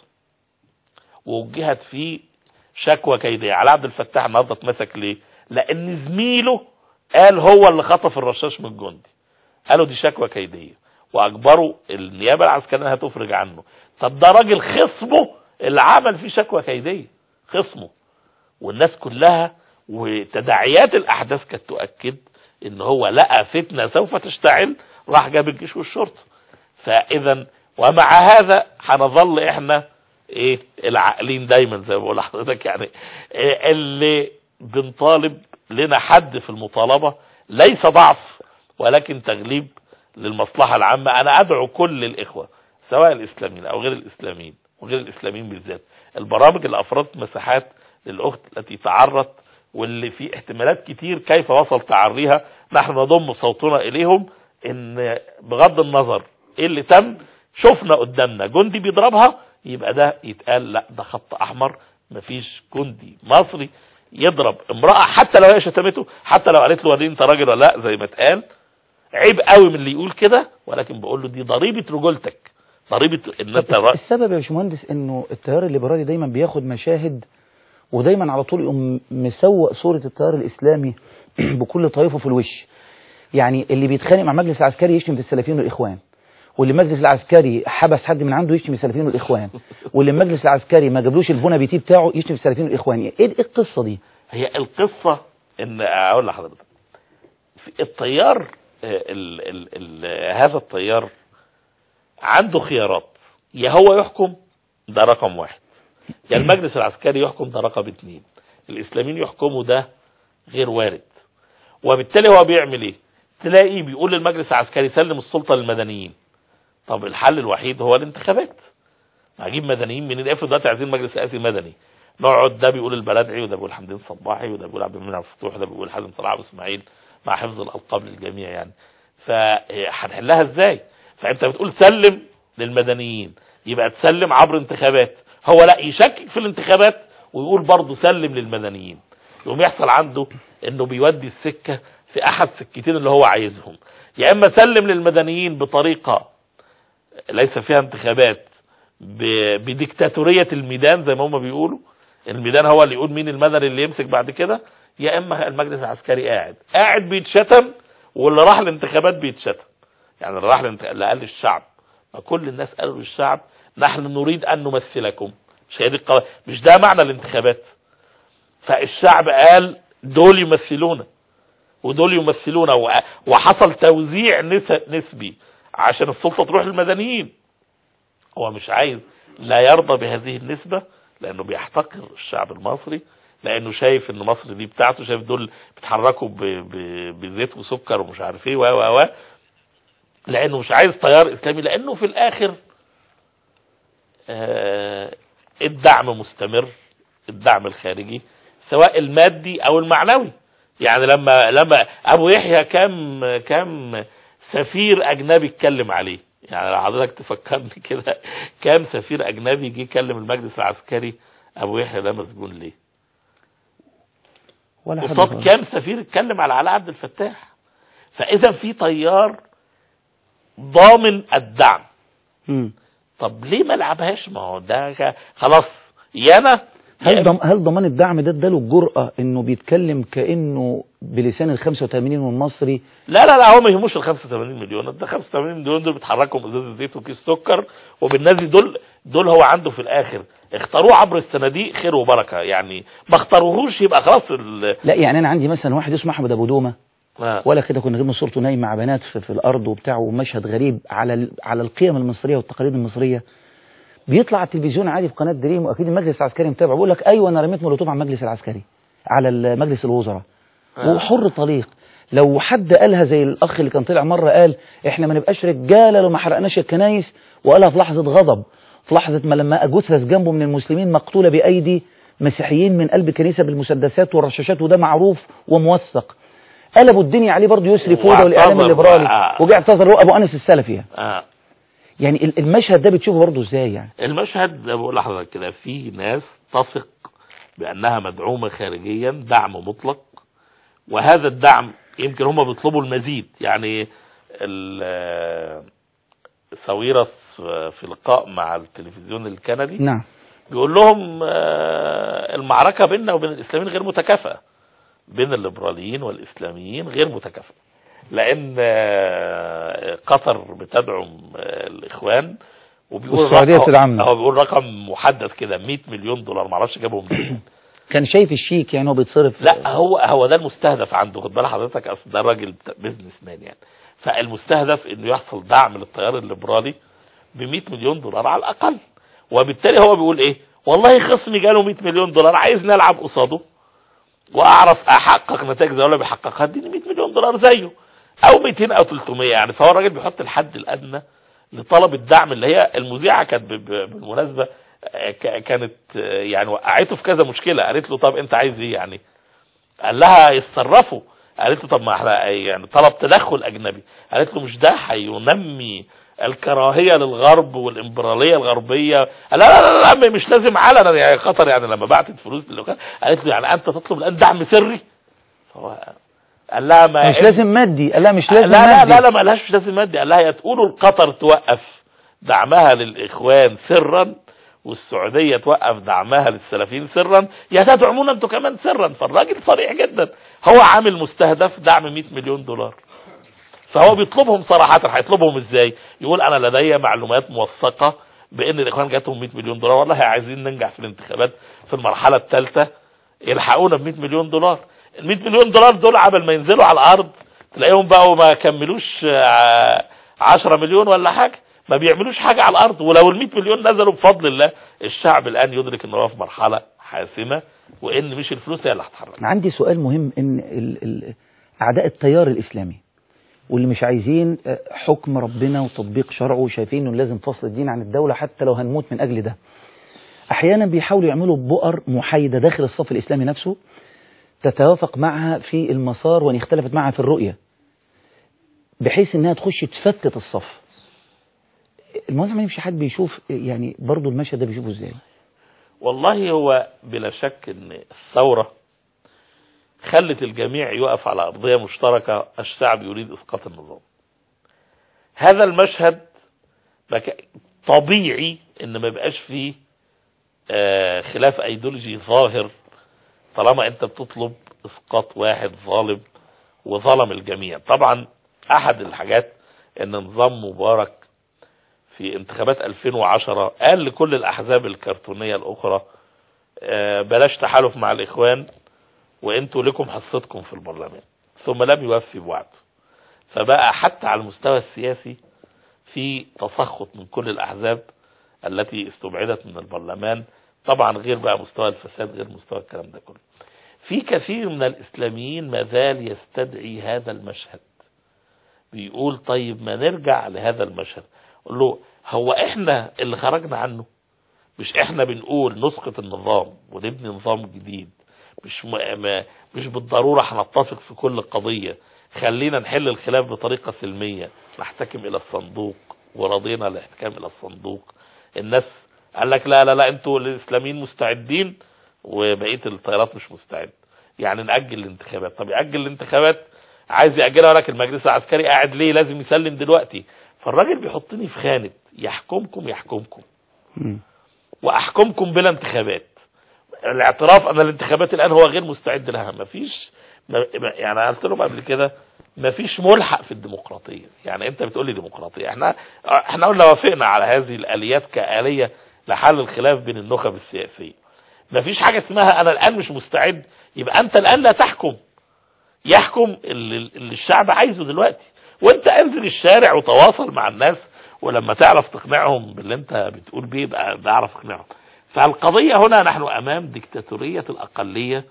ووجهت فيه شكوى كيديه على عبد الفتاح النهارده اتمسك ليه؟ لان زميله قال هو اللي خطف الرشاش من الجندي قالوا دي شكوى كيديه واجبروا النيابه العسكريه انها تفرج عنه طب ده راجل خصمه اللي عمل فيه شكوى كيديه خصمه والناس كلها وتداعيات الاحداث كانت تؤكد ان هو لقى فتنه سوف تشتعل راح جاب الجيش والشرطه فاذا ومع هذا هنظل احنا ايه العاقلين دايما زي ما بقول لحضرتك يعني إيه اللي بنطالب لنا حد في المطالبه ليس ضعف ولكن تغليب للمصلحه العامه انا ادعو كل الاخوه سواء الاسلاميين او غير الاسلاميين وغير الاسلاميين بالذات البرامج اللي افرضت مساحات للاخت التي تعرت واللي في احتمالات كتير كيف وصل تعريها نحن نضم صوتنا اليهم ان بغض النظر ايه اللي تم شفنا قدامنا جندي بيضربها يبقى ده يتقال لا ده خط احمر مفيش جندي مصري يضرب امرأة حتى لو هي شتمته حتى لو قالت له وريني انت راجل ولا لا زي ما اتقال عيب قوي من اللي يقول كده ولكن بقول له دي ضريبة رجولتك ضريبة ان انت طب را- السبب يا باشمهندس انه التيار الليبرالي دايما بياخد مشاهد ودايما على طول يقوم مسوق صورة التيار الاسلامي بكل طائفه في الوش يعني اللي بيتخانق مع المجلس العسكري يشتم في السلفيين والاخوان واللي المجلس العسكري حبس حد من عنده يشتم السلفيين والاخوان واللي المجلس العسكري ما جابلوش البونا بي تي بتاعه يشتم السلفيين والاخوان ايه إيه القصه دي هي القصة ان اقول لحضرتك في الطيار آه، ال ال ال هذا الطيار عنده خيارات يا هو يحكم ده رقم واحد يا المجلس العسكري يحكم ده رقم اتنين الاسلاميين يحكموا ده غير وارد وبالتالي هو بيعمل ايه تلاقيه بيقول للمجلس العسكري سلم السلطة للمدنيين طب الحل الوحيد هو الانتخابات هجيب مدنيين منين افرض دلوقتي عايزين مجلس رئاسي مدني نقعد ده بيقول البلدعي وده بيقول حمدين صباحي وده بيقول عبد المنعم فتوح وده بيقول حازم طلع ابو اسماعيل مع حفظ الالقاب للجميع يعني فهنحلها ازاي فانت بتقول سلم للمدنيين يبقى تسلم عبر انتخابات هو لا يشكك في الانتخابات ويقول برضه سلم للمدنيين يقوم يحصل عنده انه بيودي السكه في احد سكتين اللي هو عايزهم يا اما سلم للمدنيين بطريقه ليس فيها انتخابات ب- بديكتاتورية الميدان زي ما هم بيقولوا الميدان هو اللي يقول مين المدني اللي يمسك بعد كده يا اما المجلس العسكري قاعد قاعد بيتشتم واللي راح الانتخابات بيتشتم يعني اللي راح الانت- اللي قال للشعب ما كل الناس قالوا للشعب نحن نريد ان نمثلكم مش هي دي القوا- مش ده معنى الانتخابات فالشعب قال دول يمثلونا ودول يمثلونا و- وحصل توزيع نس- نسبي عشان السلطة تروح للمدنيين هو مش عايز لا يرضى بهذه النسبة لأنه بيحتقر الشعب المصري لأنه شايف إن مصر دي بتاعته شايف دول بيتحركوا ب- ب- بزيت وسكر ومش عارف إيه و و و لأنه مش عايز تيار إسلامي لأنه في الآخر آه، الدعم مستمر الدعم الخارجي سواء المادي أو المعنوي يعني لما لما أبو يحيى كام كام سفير أجنبي اتكلم عليه يعني لو حضرتك تفكرني كده كام سفير أجنبي جه يكلم المجلس العسكري أبو يحيى ده مسجون ليه ولا حد قصاد خالص. كام سفير اتكلم على علاء عبد الفتاح فإذا في تيار ضامن الدعم مم. طب ليه ما لعبهاش ما هو ده ك- خلاص يا انا يا هل إما- ضم هل ضمان الدعم ده اداله الجرأة انه بيتكلم كأنه بلسان ال 85 المصري لا لا لا هو ما يهموش ال 85 مليون ده 85 مليون دول بيتحركوا بازازه زيت وكيس سكر وبالناس دول دول هو عنده في الاخر اختاروه عبر الصناديق خير وبركه يعني ما اختاروهوش يبقى خلاص ال... لا يعني انا عندي مثلا واحد اسمه احمد ابو دومه آه. ولا كده كنا جبنا صورته نايم مع بنات في, في الارض وبتاع ومشهد غريب على ال- على القيم المصريه والتقاليد المصريه بيطلع على التلفزيون عادي في قناه دريم واكيد المجلس العسكري متابع بيقول لك ايوه انا رميت مولوتوف على المجلس العسكري على ال- مجلس الوزراء آه. وحر طليق لو حد قالها زي الأخ اللي كان طلع مرة قال إحنا ما نبقاش رجالة لو ما حرقناش الكنايس وقالها في لحظة غضب في لحظة ما لما جثث جنبه من المسلمين مقتولة بأيدي مسيحيين من قلب كنيسة بالمسدسات والرشاشات وده معروف وموثق قلبوا الدنيا عليه برضه يسري فوده والإعلام واعتذر الليبرالي بقى. وجاء اعتذر هو أبو أنس السلفي آه. يعني ال- المشهد ده بتشوفه برضه إزاي يعني المشهد ده بقول لحضرتك كده في ناس تثق بأنها مدعومة خارجيا دعم مطلق وهذا الدعم يمكن هم بيطلبوا المزيد يعني ال- ساويرس في لقاء مع التلفزيون الكندي نعم بيقول لهم آه، المعركة بيننا وبين الإسلاميين غير متكافئة بين الليبراليين والإسلاميين غير متكافئة لأن آه، قطر بتدعم آه، الإخوان وبيقول والسعودية رقم- بتدعمنا. هو بيقول رقم محدد كده 100 مليون دولار معرفش جابهم منين كان شايف الشيك يعني هو بيتصرف لا هو هو ده المستهدف عنده خد بال حضرتك اصل ده راجل بتا- بيزنس مان يعني فالمستهدف انه يحصل دعم للتيار الليبرالي ب 100 مليون دولار على الاقل وبالتالي هو بيقول ايه والله خصمي جاله 100 مليون دولار عايز نلعب قصاده واعرف احقق نتائج زي اللي بيحققها اديني 100 مليون دولار زيه او 200 او 300 يعني فهو الراجل بيحط الحد الادنى لطلب الدعم اللي هي المذيعه كانت ب- ب- بالمناسبه آه، ك- كانت آه، يعني وقعته في كذا مشكله قالت له طب انت عايز ايه يعني قال لها يتصرفوا قالت له طب ما احنا يعني طلب تدخل اجنبي قالت له مش ده هينمي الكراهيه للغرب والامبراليه الغربيه قال لا لا لا, لا مش لازم علنا يعني قطر يعني لما بعتت فلوس للوكاله قالت له يعني انت تطلب الان دعم سري فهو قال لها ما مش لازم مادي لا مش لا لازم لا مادي لا لا ما لهاش مش لازم مادي قال لها يا تقولوا القطر توقف دعمها للاخوان سرا والسعوديه توقف دعمها للسلفيين سرا يا تدعمونا انتوا كمان سرا فالراجل صريح جدا هو عامل مستهدف دعم 100 مليون دولار فهو بيطلبهم صراحه هيطلبهم ازاي يقول انا لدي معلومات موثقه بان الاخوان جاتهم 100 مليون دولار والله عايزين ننجح في الانتخابات في المرحله الثالثه يلحقونا ب 100 مليون دولار ال 100 مليون دولار دول قبل ما ينزلوا على الارض تلاقيهم بقوا ما كملوش آه، 10 مليون ولا حاجه ما بيعملوش حاجه على الارض ولو ال 100 مليون نزلوا بفضل الله الشعب الان يدرك ان هو في مرحله حاسمه وان مش الفلوس هي اللي هتحرك أنا عندي سؤال مهم ان ال ال اعداء التيار الاسلامي واللي مش عايزين آه، حكم ربنا وتطبيق شرعه وشايفين انه لازم فصل الدين عن الدولة حتى لو هنموت من اجل ده احيانا بيحاولوا يعملوا بؤر محايدة داخل الصف الاسلامي نفسه تتوافق معها في المسار وان اختلفت معها في الرؤية بحيث انها تخش تفتت الصف المهم يمشي حد بيشوف يعني برضو المشهد ده بيشوفه ازاي والله هو بلا شك ان الثوره خلت الجميع يقف على ارضيه مشتركه الشعب يريد اسقاط النظام هذا المشهد بك- طبيعي ان ما يبقاش فيه آه، خلاف ايديولوجي ظاهر طالما انت بتطلب اسقاط واحد ظالم وظلم الجميع طبعا احد الحاجات ان نظام مبارك في انتخابات 2010 قال لكل الاحزاب الكرتونيه الاخرى آه، بلاش تحالف مع الاخوان وانتوا لكم حصتكم في البرلمان ثم لم يوفي بوعده فبقى حتى على المستوى السياسي في تسخط من كل الاحزاب التي استبعدت من البرلمان طبعا غير بقى مستوى الفساد غير مستوى الكلام ده كله في كثير من الاسلاميين ما زال يستدعي هذا المشهد بيقول طيب ما نرجع لهذا المشهد قول له هو احنا اللي خرجنا عنه مش احنا بنقول نسقط النظام ونبني نظام جديد مش م... ما مش بالضرورة هنتفق في كل قضية خلينا نحل الخلاف بطريقة سلمية نحتكم الى الصندوق ورضينا الاحتكام الى الصندوق الناس قال لك لا لا لا انتوا الاسلاميين مستعدين وبقية التيارات مش مستعد يعني نأجل الانتخابات طب يأجل الانتخابات عايز يأجلها لك المجلس العسكري قاعد ليه لازم يسلم دلوقتي فالراجل بيحطني في خانة يحكمكم يحكمكم مم. واحكمكم بلا انتخابات الاعتراف ان الانتخابات الان هو غير مستعد لها مفيش ما- ما- يعني قلت لهم قبل كده مفيش ملحق في الديمقراطيه يعني انت بتقول لي ديمقراطيه احنا احنا قلنا وافقنا على هذه الاليات كاليه لحل الخلاف بين النخب السياسيه مفيش حاجه اسمها انا الان مش مستعد يبقى انت الان لا تحكم يحكم اللي, اللي الشعب عايزه دلوقتي وانت انزل الشارع وتواصل مع الناس ولما تعرف تقنعهم باللي انت بتقول بيه يبقى بعرف اقنعهم فالقضية هنا نحن امام ديكتاتورية الاقلية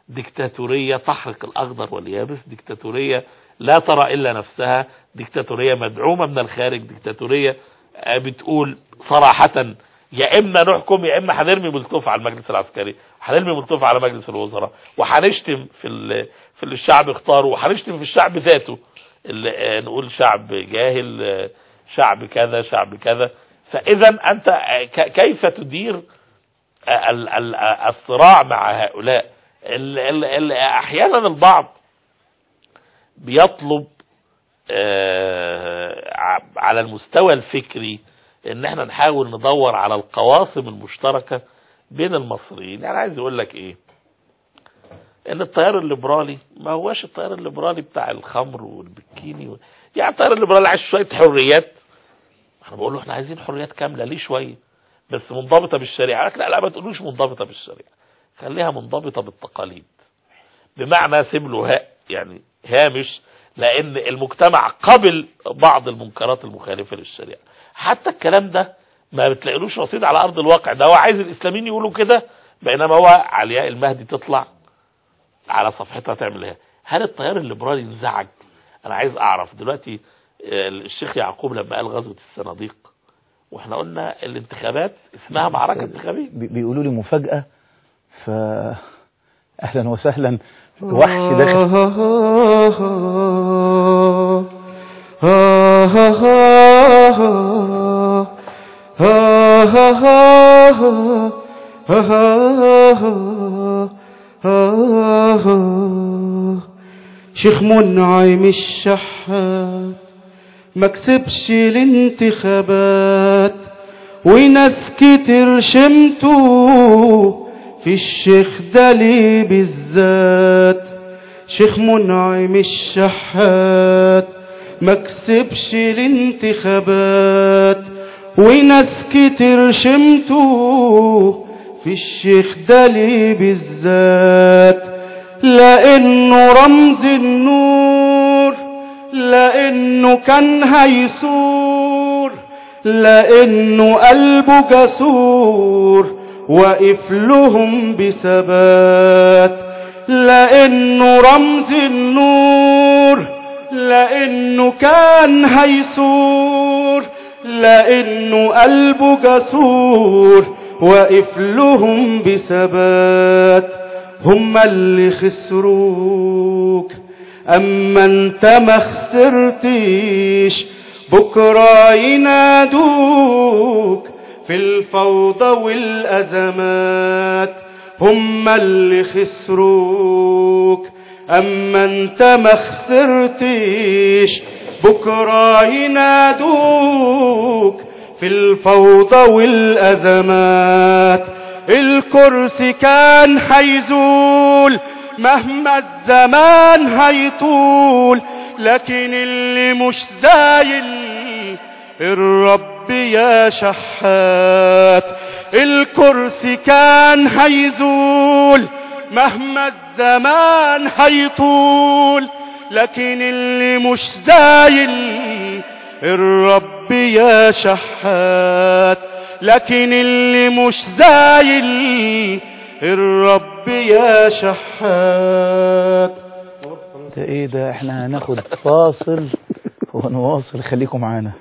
ديكتاتورية تحرق الأخضر واليابس ديكتاتورية لا ترى إلا نفسها ديكتاتورية مدعومة من الخارج ديكتاتورية آه، بتقول صراحة يا إما نحكم يا إما هنرمي ملتوف على المجلس العسكري وهنرمي ملتوف على مجلس الوزراء وهنشتم في ال- في اللي الشعب اختاره وهنشتم في الشعب ذاته اللي آه، نقول شعب جاهل آه، شعب كذا شعب كذا فإذا أنت آه، ك- كيف تدير ال- ال- الصراع مع هؤلاء ال- ال- ال- احيانا البعض بيطلب آه، ع- على المستوى الفكري ان احنا نحاول ندور على القواسم المشتركة بين المصريين يعني عايز اقول لك ايه ان التيار الليبرالي ما هواش التيار الليبرالي بتاع الخمر والبكيني و... يعني التيار الليبرالي عايز شوية حريات انا بقول له احنا عايزين حريات كاملة ليه شوية بس منضبطة بالشريعة لك لا لا ما تقولوش منضبطة بالشريعة خليها منضبطة بالتقاليد بمعنى سيب له ها يعني هامش لان المجتمع قبل بعض المنكرات المخالفة للشريعة حتى الكلام ده ما بتلاقيلوش رصيد على ارض الواقع ده هو عايز الاسلاميين يقولوا كده بينما هو علياء المهدي تطلع على صفحتها تعمل ايه هل التيار الليبرالي انزعج انا عايز اعرف دلوقتي آه، الشيخ يعقوب لما قال غزوة الصناديق واحنا قلنا الانتخابات اسمها معركة انتخابية بي- بيقولوا لي مفاجأة ف أهلا وسهلا وحش داخل شيخ منعم الشحات ما كسبش الانتخابات وناس كتير شمتوا في الشيخ ده ليه بالذات شيخ منعم الشحات ما كسبش الانتخابات وناس كتير شمتوا في الشيخ ده ليه بالذات لانه رمز النور لانه كان هيسور لانه قلبه جسور واقف لهم بثبات لانه رمز النور لانه كان هيسور لانه قلبه جسور واقف لهم بثبات هم اللي خسروك اما انت ما خسرتش بكره ينادوك في الفوضى والازمات هم اللي خسروك اما انت ما خسرتش بكره ينادوك في الفوضى والازمات الكرسي كان هيزول مهما الزمان هيطول لكن اللي مش زايل الرب يا شحات الكرسي كان هيزول مهما الزمان هيطول لكن اللي مش زايل الرب يا شحات لكن اللي مش زايل الرب يا شحات ده ايه ده احنا هناخد فاصل ونواصل خليكم معانا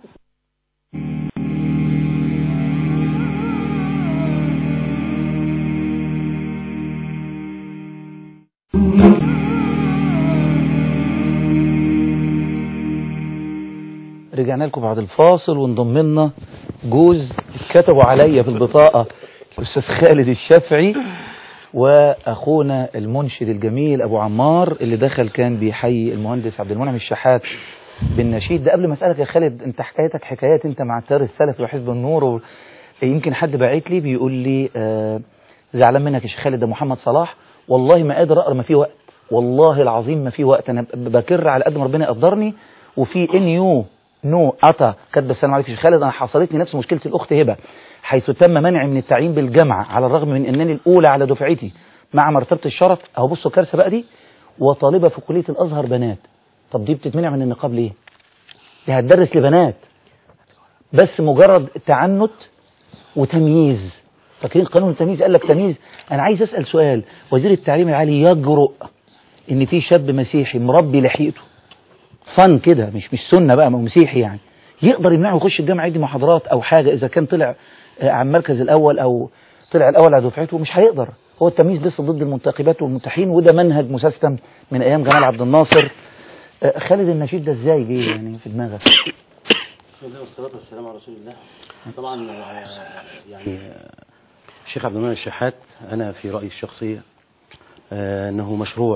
رجعنا لكم بعد الفاصل وانضم لنا جوز كتبوا عليا في البطاقة الأستاذ خالد الشافعي واخونا المنشد الجميل ابو عمار اللي دخل كان بيحيي المهندس عبد المنعم الشحات بالنشيد ده قبل ما اسالك يا خالد انت حكايتك حكايات انت مع التيار السلفي وحزب النور و... يمكن حد باعت لي بيقول لي آه زعلان منك يا شيخ خالد ده محمد صلاح والله ما قادر اقرا ما في وقت والله العظيم ما في وقت انا ب- بكر على قد ما ربنا يقدرني وفي ان يو نو اتا كاتبه السلام عليكم يا شيخ خالد انا حصلت لي نفس مشكله الاخت هبه حيث تم منعي من التعيين بالجامعه على الرغم من انني الاولى على دفعتي مع مرتبه الشرف اهو بصوا الكارثه بقى دي وطالبه في كليه الازهر بنات طب دي بتتمنع من النقاب ليه؟ دي هتدرس لبنات بس مجرد تعنت وتمييز فاكرين قانون التمييز قال لك تمييز انا عايز اسال سؤال وزير التعليم العالي يجرؤ ان في شاب مسيحي مربي لحيته فن كده مش مش سنه بقى ما هو مسيحي يعني يقدر يمنعه يخش الجامعه يدي محاضرات او حاجه اذا كان طلع آه، على المركز الاول او طلع الاول على دفعته مش هيقدر هو التمييز بس ضد المنتخبات والمتحين وده منهج مسيستم من ايام جمال عبد الناصر آه، خالد النشيد ده ازاي جه يعني في دماغك بسم الله والصلاة والسلام على رسول الله طبعا آه، يعني آه، الشيخ عبد المنعم الشحات أنا في رأيي الشخصي آه، أنه مشروع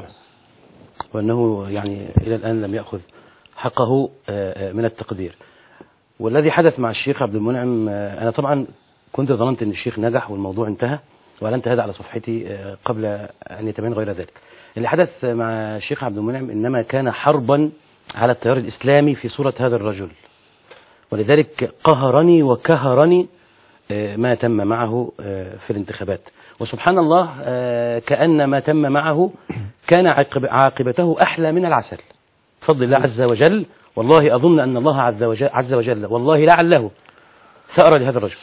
وأنه يعني إلى الآن لم يأخذ حقه آه، آه، من التقدير والذي حدث مع الشيخ عبد المنعم آه، أنا طبعا كنت ظننت أن الشيخ نجح والموضوع انتهى وأعلنت هذا على صفحتي آه، قبل أن يتبين غير ذلك اللي حدث مع الشيخ عبد المنعم إنما كان حربا على التيار الإسلامي في صورة هذا الرجل ولذلك قهرني وكهرني آه، ما تم معه آه، في الانتخابات وسبحان الله آه، كأن ما تم معه كان عاقب- عاقبته أحلى من العسل بفضل الله عز وجل والله أظن أن الله عز وجل, عز وجل والله لعله ثأر لهذا الرجل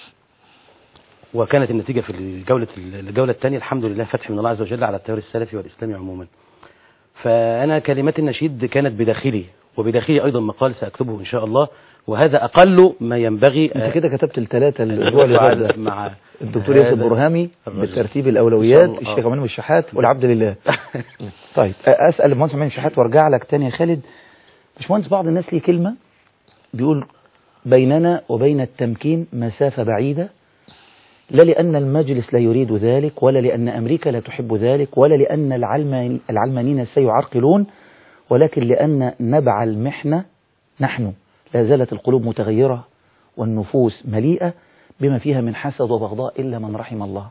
وكانت النتيجة في الجولة الجولة الثانية الحمد لله فتح من الله عز وجل على التيار السلفي والإسلامي عموما فأنا كلمات النشيد كانت بداخلي وبداخلي أيضا مقال سأكتبه إن شاء الله وهذا أقل ما ينبغي انت كده كتبت الثلاثه الاسبوع اللي فات ده. مع الدكتور ياسر هذا برهامي الرجل. بترتيب الاولويات إن شاء الله. الشيخ عمانو الشحات والعبد لله طيب اسال المهندس عمانو الشحات وارجع لك تاني يا خالد باشمهندس بعض الناس ليه كلمه بيقول بيننا وبين التمكين مسافه بعيده لا لأن المجلس لا يريد ذلك ولا لأن أمريكا لا تحب ذلك ولا لأن العلمان العلمانيين سيعرقلون ولكن لأن نبع المحنة نحن لا زالت القلوب متغيرة والنفوس مليئة بما فيها من حسد وبغضاء إلا من رحم الله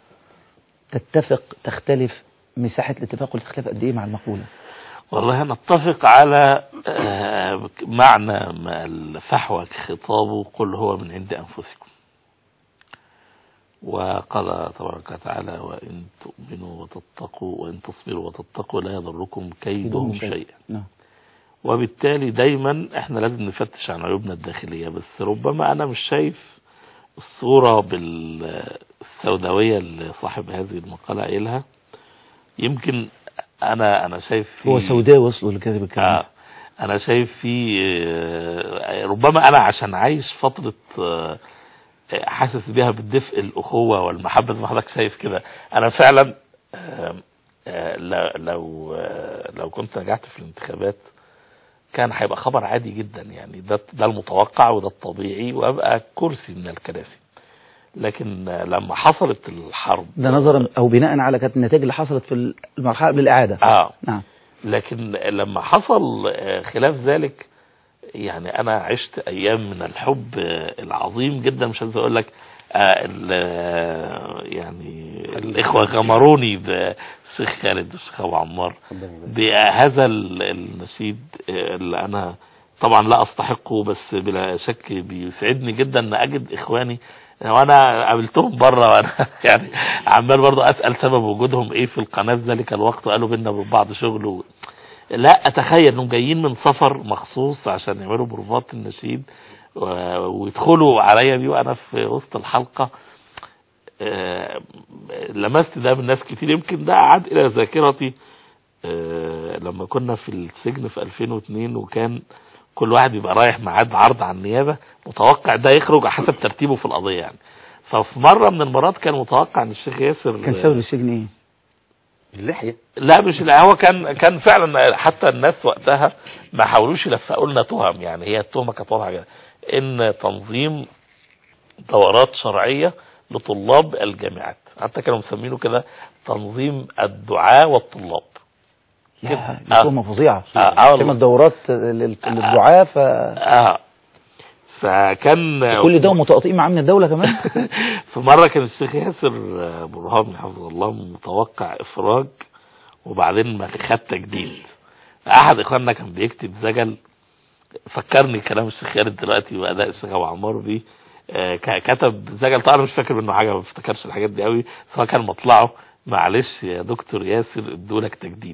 تتفق تختلف مساحة الاتفاق والاختلاف قد إيه مع المقولة والله نتفق على آه، معنى ما الفحوى خطابه قل هو من عند أنفسكم وقال تبارك وتعالى وإن تؤمنوا وتتقوا وإن تصبروا وتتقوا لا يضركم كيدهم شيئا نعم وبالتالي دايما احنا لازم نفتش عن عيوبنا الداخلية بس ربما انا مش شايف الصورة بالسوداوية اللي صاحب هذه المقالة قايلها يمكن انا انا شايف في هو سوداوي وصله لكذب الكلام آه انا شايف في آه، ربما انا عشان عايش فترة آه، حاسس بيها بالدفء الاخوة والمحبة زي ما حضرتك شايف كده انا فعلا آه، آه، ل- لو آه، لو كنت نجحت في الانتخابات كان هيبقى خبر عادي جدا يعني ده ده المتوقع وده الطبيعي وابقى كرسي من الكراسي لكن آه، لما حصلت الحرب ده نظرا أو بناء على كانت النتائج اللي حصلت في المرحلة قبل الإعادة اه نعم لكن لما حصل آه، خلاف ذلك يعني انا عشت ايام من الحب آه، العظيم جدا مش عايز اقول لك آه، ال- آه، يعني الاخوه غمروني بالشيخ خالد والشيخ ابو عمار بهذا ال- النشيد آه، اللي انا طبعا لا استحقه بس بلا شك بيسعدني جدا ان اجد اخواني وانا قابلتهم بره وانا يعني عمال برضو اسال سبب وجودهم ايه في القناه في ذلك الوقت وقالوا بينا وبين بعض شغل و... لا اتخيل انهم جايين من سفر مخصوص عشان يعملوا بروفات النشيد و... ويدخلوا عليا بيه وانا في وسط الحلقه آه، لمست ده من ناس كتير يمكن ده عاد الى ذاكرتي آه، لما كنا في السجن في 2002 وكان كل واحد بيبقى رايح ميعاد عرض على النيابه متوقع ده يخرج على حسب ترتيبه في القضيه يعني ففي مره من المرات كان متوقع ان الشيخ ياسر كان سبب السجن إيه؟ اللحية لا مش لا هو كان كان فعلا حتى الناس وقتها ما حاولوش يلفقوا لنا تهم يعني هي التهمه كانت واضحه كده ان تنظيم دورات شرعيه لطلاب الجامعات حتى كانوا مسمينه كده تنظيم الدعاة والطلاب لا كده. دي تهمة فظيعة آه، آه والله. كلمة دورات لل- للدعاة ف اه فكان كل ده متقاطعين معاه من الدولة كمان في مرة كان الشيخ ياسر برهان حفظه الله متوقع إفراج وبعدين ما خد تجديد أحد إخواننا كان بيكتب زجل فكرني كلام الشيخ خالد دلوقتي وأداء الشيخ أبو عمار بيه آه، ك- كتب زجل طبعا أنا مش فاكر منه حاجة ما بفتكرش الحاجات دي قوي بس هو كان مطلعه معلش يا دكتور ياسر ادولك تجديد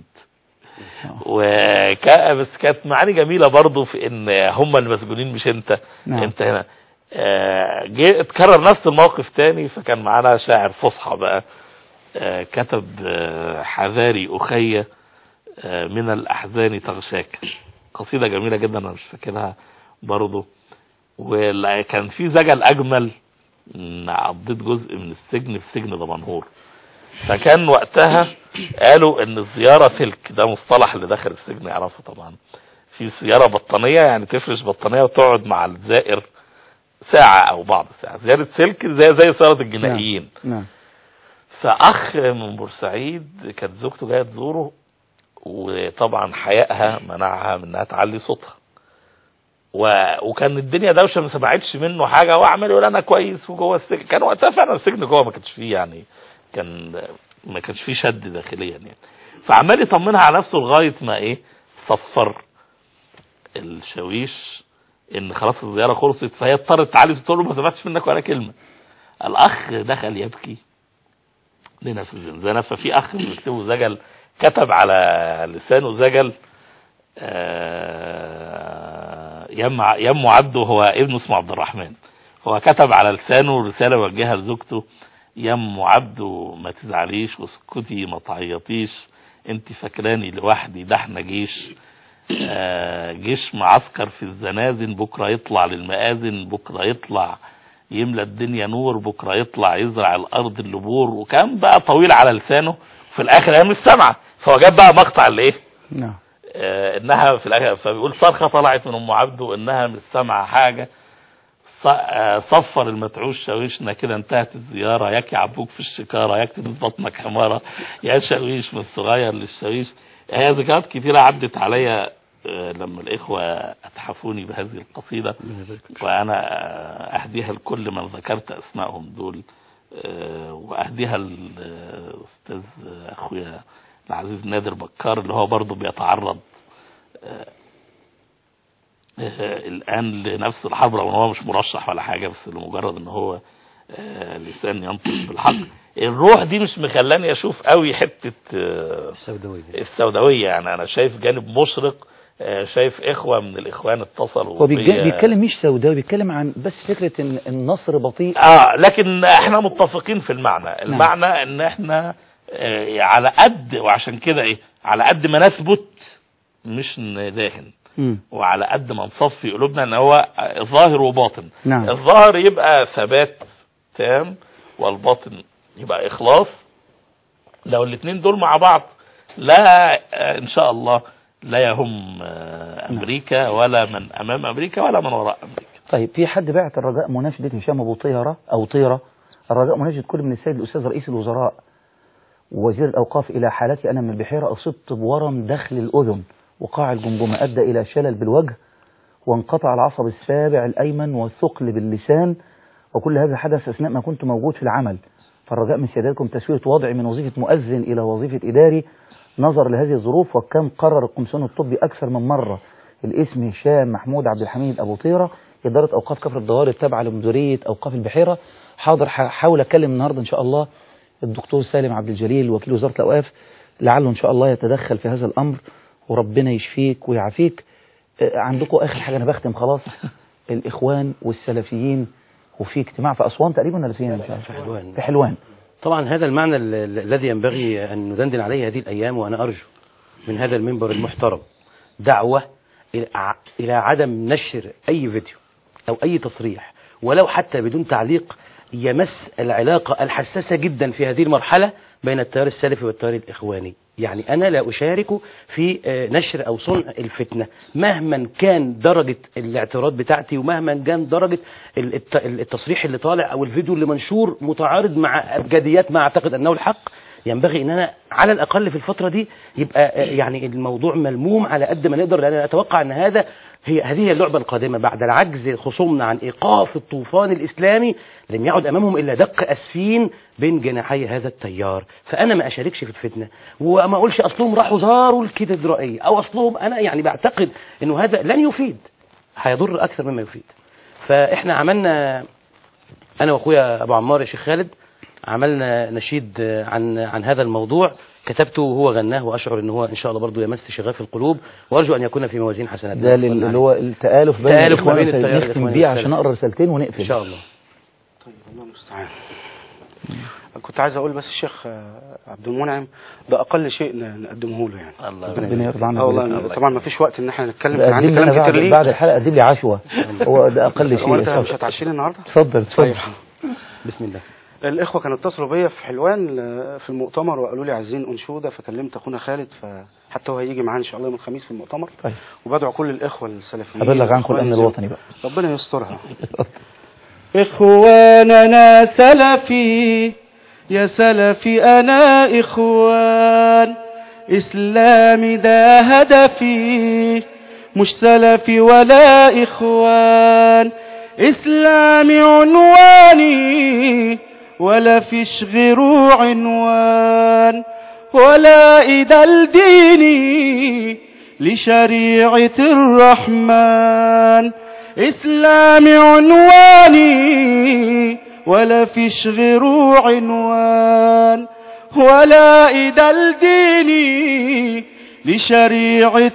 وكا بس كانت معاني جميلة برضو في ان هم المسجونين مش انت نعم. انت هنا آه، جه اتكرر نفس الموقف تاني فكان معانا شاعر فصحى بقى آه، كتب آه، حذاري أخي آه، من الأحزان تغشاك قصيدة جميلة جدا أنا مش فاكرها برضه وكان في زجل أجمل إن قضيت جزء من السجن في سجن دمنهور فكان وقتها قالوا ان الزيارة سلك ده مصطلح اللي داخل السجن يعرفه طبعا في زيارة بطانية يعني تفرش بطانية وتقعد مع الزائر ساعة او بعض ساعة زيارة سلك زي زي زيارة الجنائيين نعم فاخ من بورسعيد كانت زوجته جايه تزوره وطبعا حيائها منعها من انها تعلي صوتها و... وكان الدنيا دوشه ما سمعتش منه حاجه وعمال يقول انا كويس وجوه السجن كان وقتها فعلا السجن جوه ما كانش فيه يعني كان ما كانش فيه شد داخليا يعني فعمال يطمنها على نفسه لغايه ما ايه صفر الشاويش ان خلاص الزياره خلصت فهي اضطرت تعلي صوتها تقول له ما سمعتش منك ولا كلمه الاخ دخل يبكي لنا في الزنزانة ففي أخ بيكتبه زجل كتب على لسانه زجل آه، يم يم عبده هو ابنه اسمه عبد الرحمن هو كتب على لسانه رسالة وجهها لزوجته يم عبده ما تزعليش واسكتي ما تعيطيش انت فاكراني لوحدي ده احنا جيش آه، جيش معسكر في الزنازن بكرة يطلع للمآذن بكرة يطلع يملى الدنيا نور بكرة يطلع يزرع الأرض اللبور وكان بقى طويل على لسانه في الآخر هي مش سامعة فهو جاب بقى مقطع اللي إيه نعم آه إنها في الآخر فبيقول صرخة طلعت من أم عبده إنها مش سامعة حاجة ص- آه، صفر المتعوش شاويشنا كده انتهت الزيارة ياك يعبوك في الشكارة ياك تدوس بطنك حمارة يا شاويش من الصغير للشاويش هي ذكريات كتيرة عدت عليا آه، لما الإخوة أتحفوني بهذه القصيدة وأنا آه، أهديها لكل من ذكرت أسمائهم دول آه، وأهديها للأستاذ أخويا العزيز نادر بكار اللي هو برضه بيتعرض آه، آه، الآن لنفس الحرب رغم ان هو مش مرشح ولا حاجة بس لمجرد ان هو آه، لسان ينطق بالحق الروح دي مش مخلاني اشوف قوي حتة آه، السوداوية السوداوية يعني انا شايف جانب مشرق آه، شايف اخوة من الاخوان اتصلوا هو بيتج- بيا. بيتكلم مش سوداوي بيتكلم عن بس فكرة ان النصر بطيء اه لكن احنا متفقين في المعنى المعنى ان احنا آه على قد وعشان كده ايه على قد ما نثبت مش نداهن مم. وعلى قد ما نصفي قلوبنا ان هو ظاهر وباطن نعم الظاهر يبقى ثبات تام والباطن يبقى اخلاص لو الاثنين دول مع بعض لا آه، ان شاء الله لا يهم آه، امريكا ولا من امام امريكا ولا من وراء امريكا طيب في حد بعت الرجاء مناشدة هشام ابو طيرة او طيرة الرجاء مناشدة كل من السيد الاستاذ رئيس الوزراء ووزير الاوقاف الى حالتي انا من البحيرة اصبت بورم داخل الاذن وقاع الجمجمة ادى الى شلل بالوجه وانقطع العصب السابع الايمن والثقل باللسان وكل هذا حدث اثناء ما كنت موجود في العمل فالرجاء من سيادتكم تسوية وضعي من وظيفة مؤذن إلى وظيفة إداري نظر لهذه الظروف وكم قرر القمصان الطبي أكثر من مرة الاسم هشام محمود عبد الحميد أبو طيرة إدارة أوقاف كفر الدوار التابعة لمديرية أوقاف البحيرة حاضر حاول أكلم النهاردة إن شاء الله الدكتور سالم عبد الجليل وكيل وزارة الأوقاف لعله إن شاء الله يتدخل في هذا الأمر وربنا يشفيك ويعافيك آه، عندكم آخر حاجة أنا بختم خلاص الإخوان والسلفيين وفي اجتماع في أسوان تقريبا ولا فين مش عارف في حلوان. في حلوان طبعا هذا المعنى ال- ال- الذي ينبغي أن ندندن عليه هذه الأيام وأنا أرجو من هذا المنبر المحترم دعوة إلى ع- إلى عدم نشر أي فيديو أو أي تصريح ولو حتى بدون تعليق يمس العلاقة الحساسة جدا في هذه المرحلة بين التيار السلفي والتيار الإخواني يعني أنا لا أشارك في آه، نشر أو صنع الفتنة مهما كان درجة الاعتراض بتاعتي ومهما كان درجة ال- الت- التصريح اللي طالع أو الفيديو اللي منشور متعارض مع أبجديات ما أعتقد أنه الحق ينبغي ان انا على الاقل في الفتره دي يبقى آه، يعني الموضوع ملموم على قد ما نقدر لان أنا اتوقع ان هذا هي هذه هي اللعبه القادمه بعد العجز خصومنا عن ايقاف الطوفان الاسلامي لم يعد امامهم الا دق اسفين بين جناحي هذا التيار فانا ما اشاركش في الفتنه وما اقولش اصلهم راحوا زاروا الكاتدرائيه او اصلهم انا يعني بعتقد انه هذا لن يفيد هيضر اكثر مما يفيد فاحنا عملنا انا واخويا ابو عمار يا شيخ خالد عملنا نشيد آه، عن عن هذا الموضوع كتبته وهو غناه واشعر ان هو ان شاء الله برضه يمس شغاف القلوب وارجو ان يكون في موازين حسنات ده لل- اللي هو التآلف بين التآلف الإخوان ما بين والسلفيين. التيار نختم الإخواني بيه عشان والسلفي. نقرا رسالتين ونقفل ان شاء الله طيب الله المستعان كنت عايز اقول بس الشيخ آه، عبد المنعم ده اقل شيء ن- نقدمه له يعني الله ربنا يرضى عنك اه ويرضى والله عنك. طبعا ما فيش وقت ان احنا نتكلم لا، كان عندي قدم لي كلام أنا كتير بعد, ليه بعد الحلقة قدم لي عشوة هو ده أقل شيء هو انت اتفضل. مش هتعشيني النهارده اتفضل اتفضل طيب بسم الله الاخوه كانوا اتصلوا بيا في حلوان ل- في المؤتمر وقالوا لي عايزين انشوده فكلمت اخونا خالد فحتى هو هيجي معانا ان شاء الله يوم الخميس في المؤتمر طيب. وبدعو كل الاخوه السلفيين أبلغ عنكم والإخوان الأمن الزم- الوطني بقى ربنا يسترها إخواننا سلفي يا سلفي أنا إخوان إسلامي ده هدفي مش سلفي ولا إخوان إسلامي عنواني ولا فيش غيره عنوان ولا إيدا الديني لشريعة الرحمن إسلامي عنواني ولا فيش غيره عنوان ولا إيدا الديني لشريعة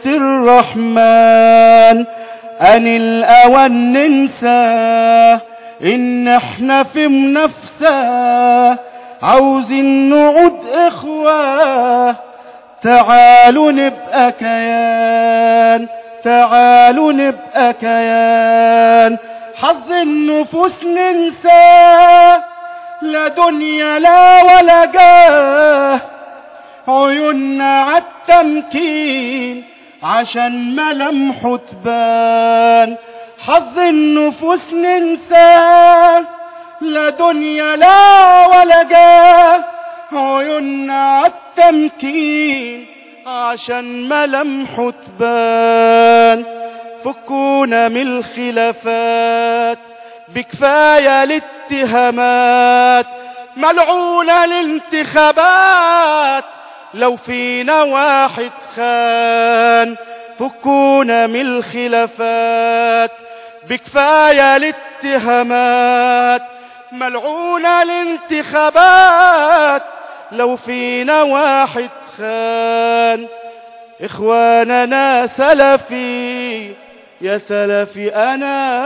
الرحمن أن الأوان ننسى إن احنا في منافسة عاوزين نعود إخوة تعالوا نبقى كيان تعالوا نبقى كيان حظ النفوس ننساه لا دنيا لا ولا جاه عيوننا عالتمكين عشان ملامحه تبان حظ النفوس ننساه لا دنيا لا ولا جاه عيوننا عالتمكين عشان ملامحه تبان فكونا من الخلافات بكفاية الاتهامات ملعونة الانتخابات لو فينا واحد خان فكونا من الخلافات بكفاية الاتهامات ملعونة الانتخابات لو فينا واحد خان إخواننا سلفي يا سلفي أنا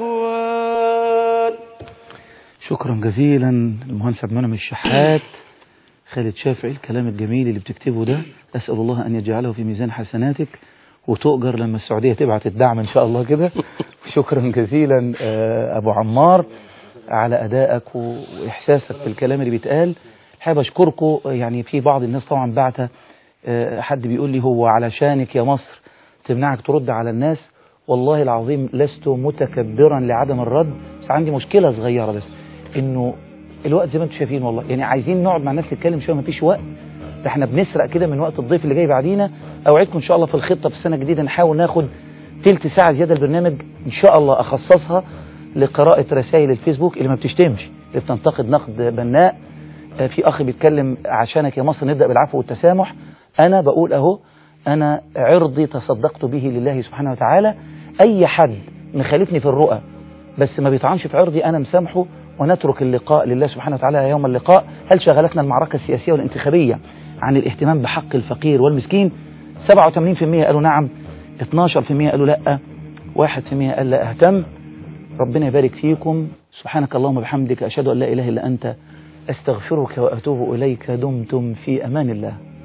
إخوان شكرا جزيلا المهندس عبد المنعم الشحات خالد شافعي الكلام الجميل اللي بتكتبه ده أسأل الله أن يجعله في ميزان حسناتك وتؤجر لما السعودية تبعت الدعم إن شاء الله كده شكرا جزيلا آه، أبو عمار على أدائك و- وإحساسك في الكلام اللي بيتقال حابب أشكركم يعني في بعض الناس طبعا بعت آه، حد بيقول لي هو علشانك يا مصر تمنعك ترد على الناس والله العظيم لست متكبرا لعدم الرد بس عندي مشكلة صغيرة بس انه الوقت زي ما انتم شايفين والله يعني عايزين نقعد مع الناس نتكلم شويه مفيش وقت ده احنا بنسرق كده من وقت الضيف اللي جاي بعدينا اوعدكم ان شاء الله في الخطه في السنه الجديده نحاول ناخد تلت ساعه زياده البرنامج ان شاء الله اخصصها لقراءه رسائل الفيسبوك اللي ما بتشتمش اللي بتنتقد نقد بناء آه، في اخ بيتكلم عشانك يا مصر نبدا بالعفو والتسامح انا بقول اهو انا عرضي تصدقت به لله سبحانه وتعالى اي حد مخالفني في الرؤى بس ما بيطعنش في عرضي انا مسامحه ونترك اللقاء لله سبحانه وتعالى يوم اللقاء هل شغلتنا المعركة السياسية والانتخابية عن الاهتمام بحق الفقير والمسكين 87% قالوا نعم 12% قالوا لا 1% قال لا اهتم ربنا يبارك فيكم سبحانك اللهم وبحمدك أشهد أن لا إله إلا أنت أستغفرك وأتوب إليك دمتم في أمان الله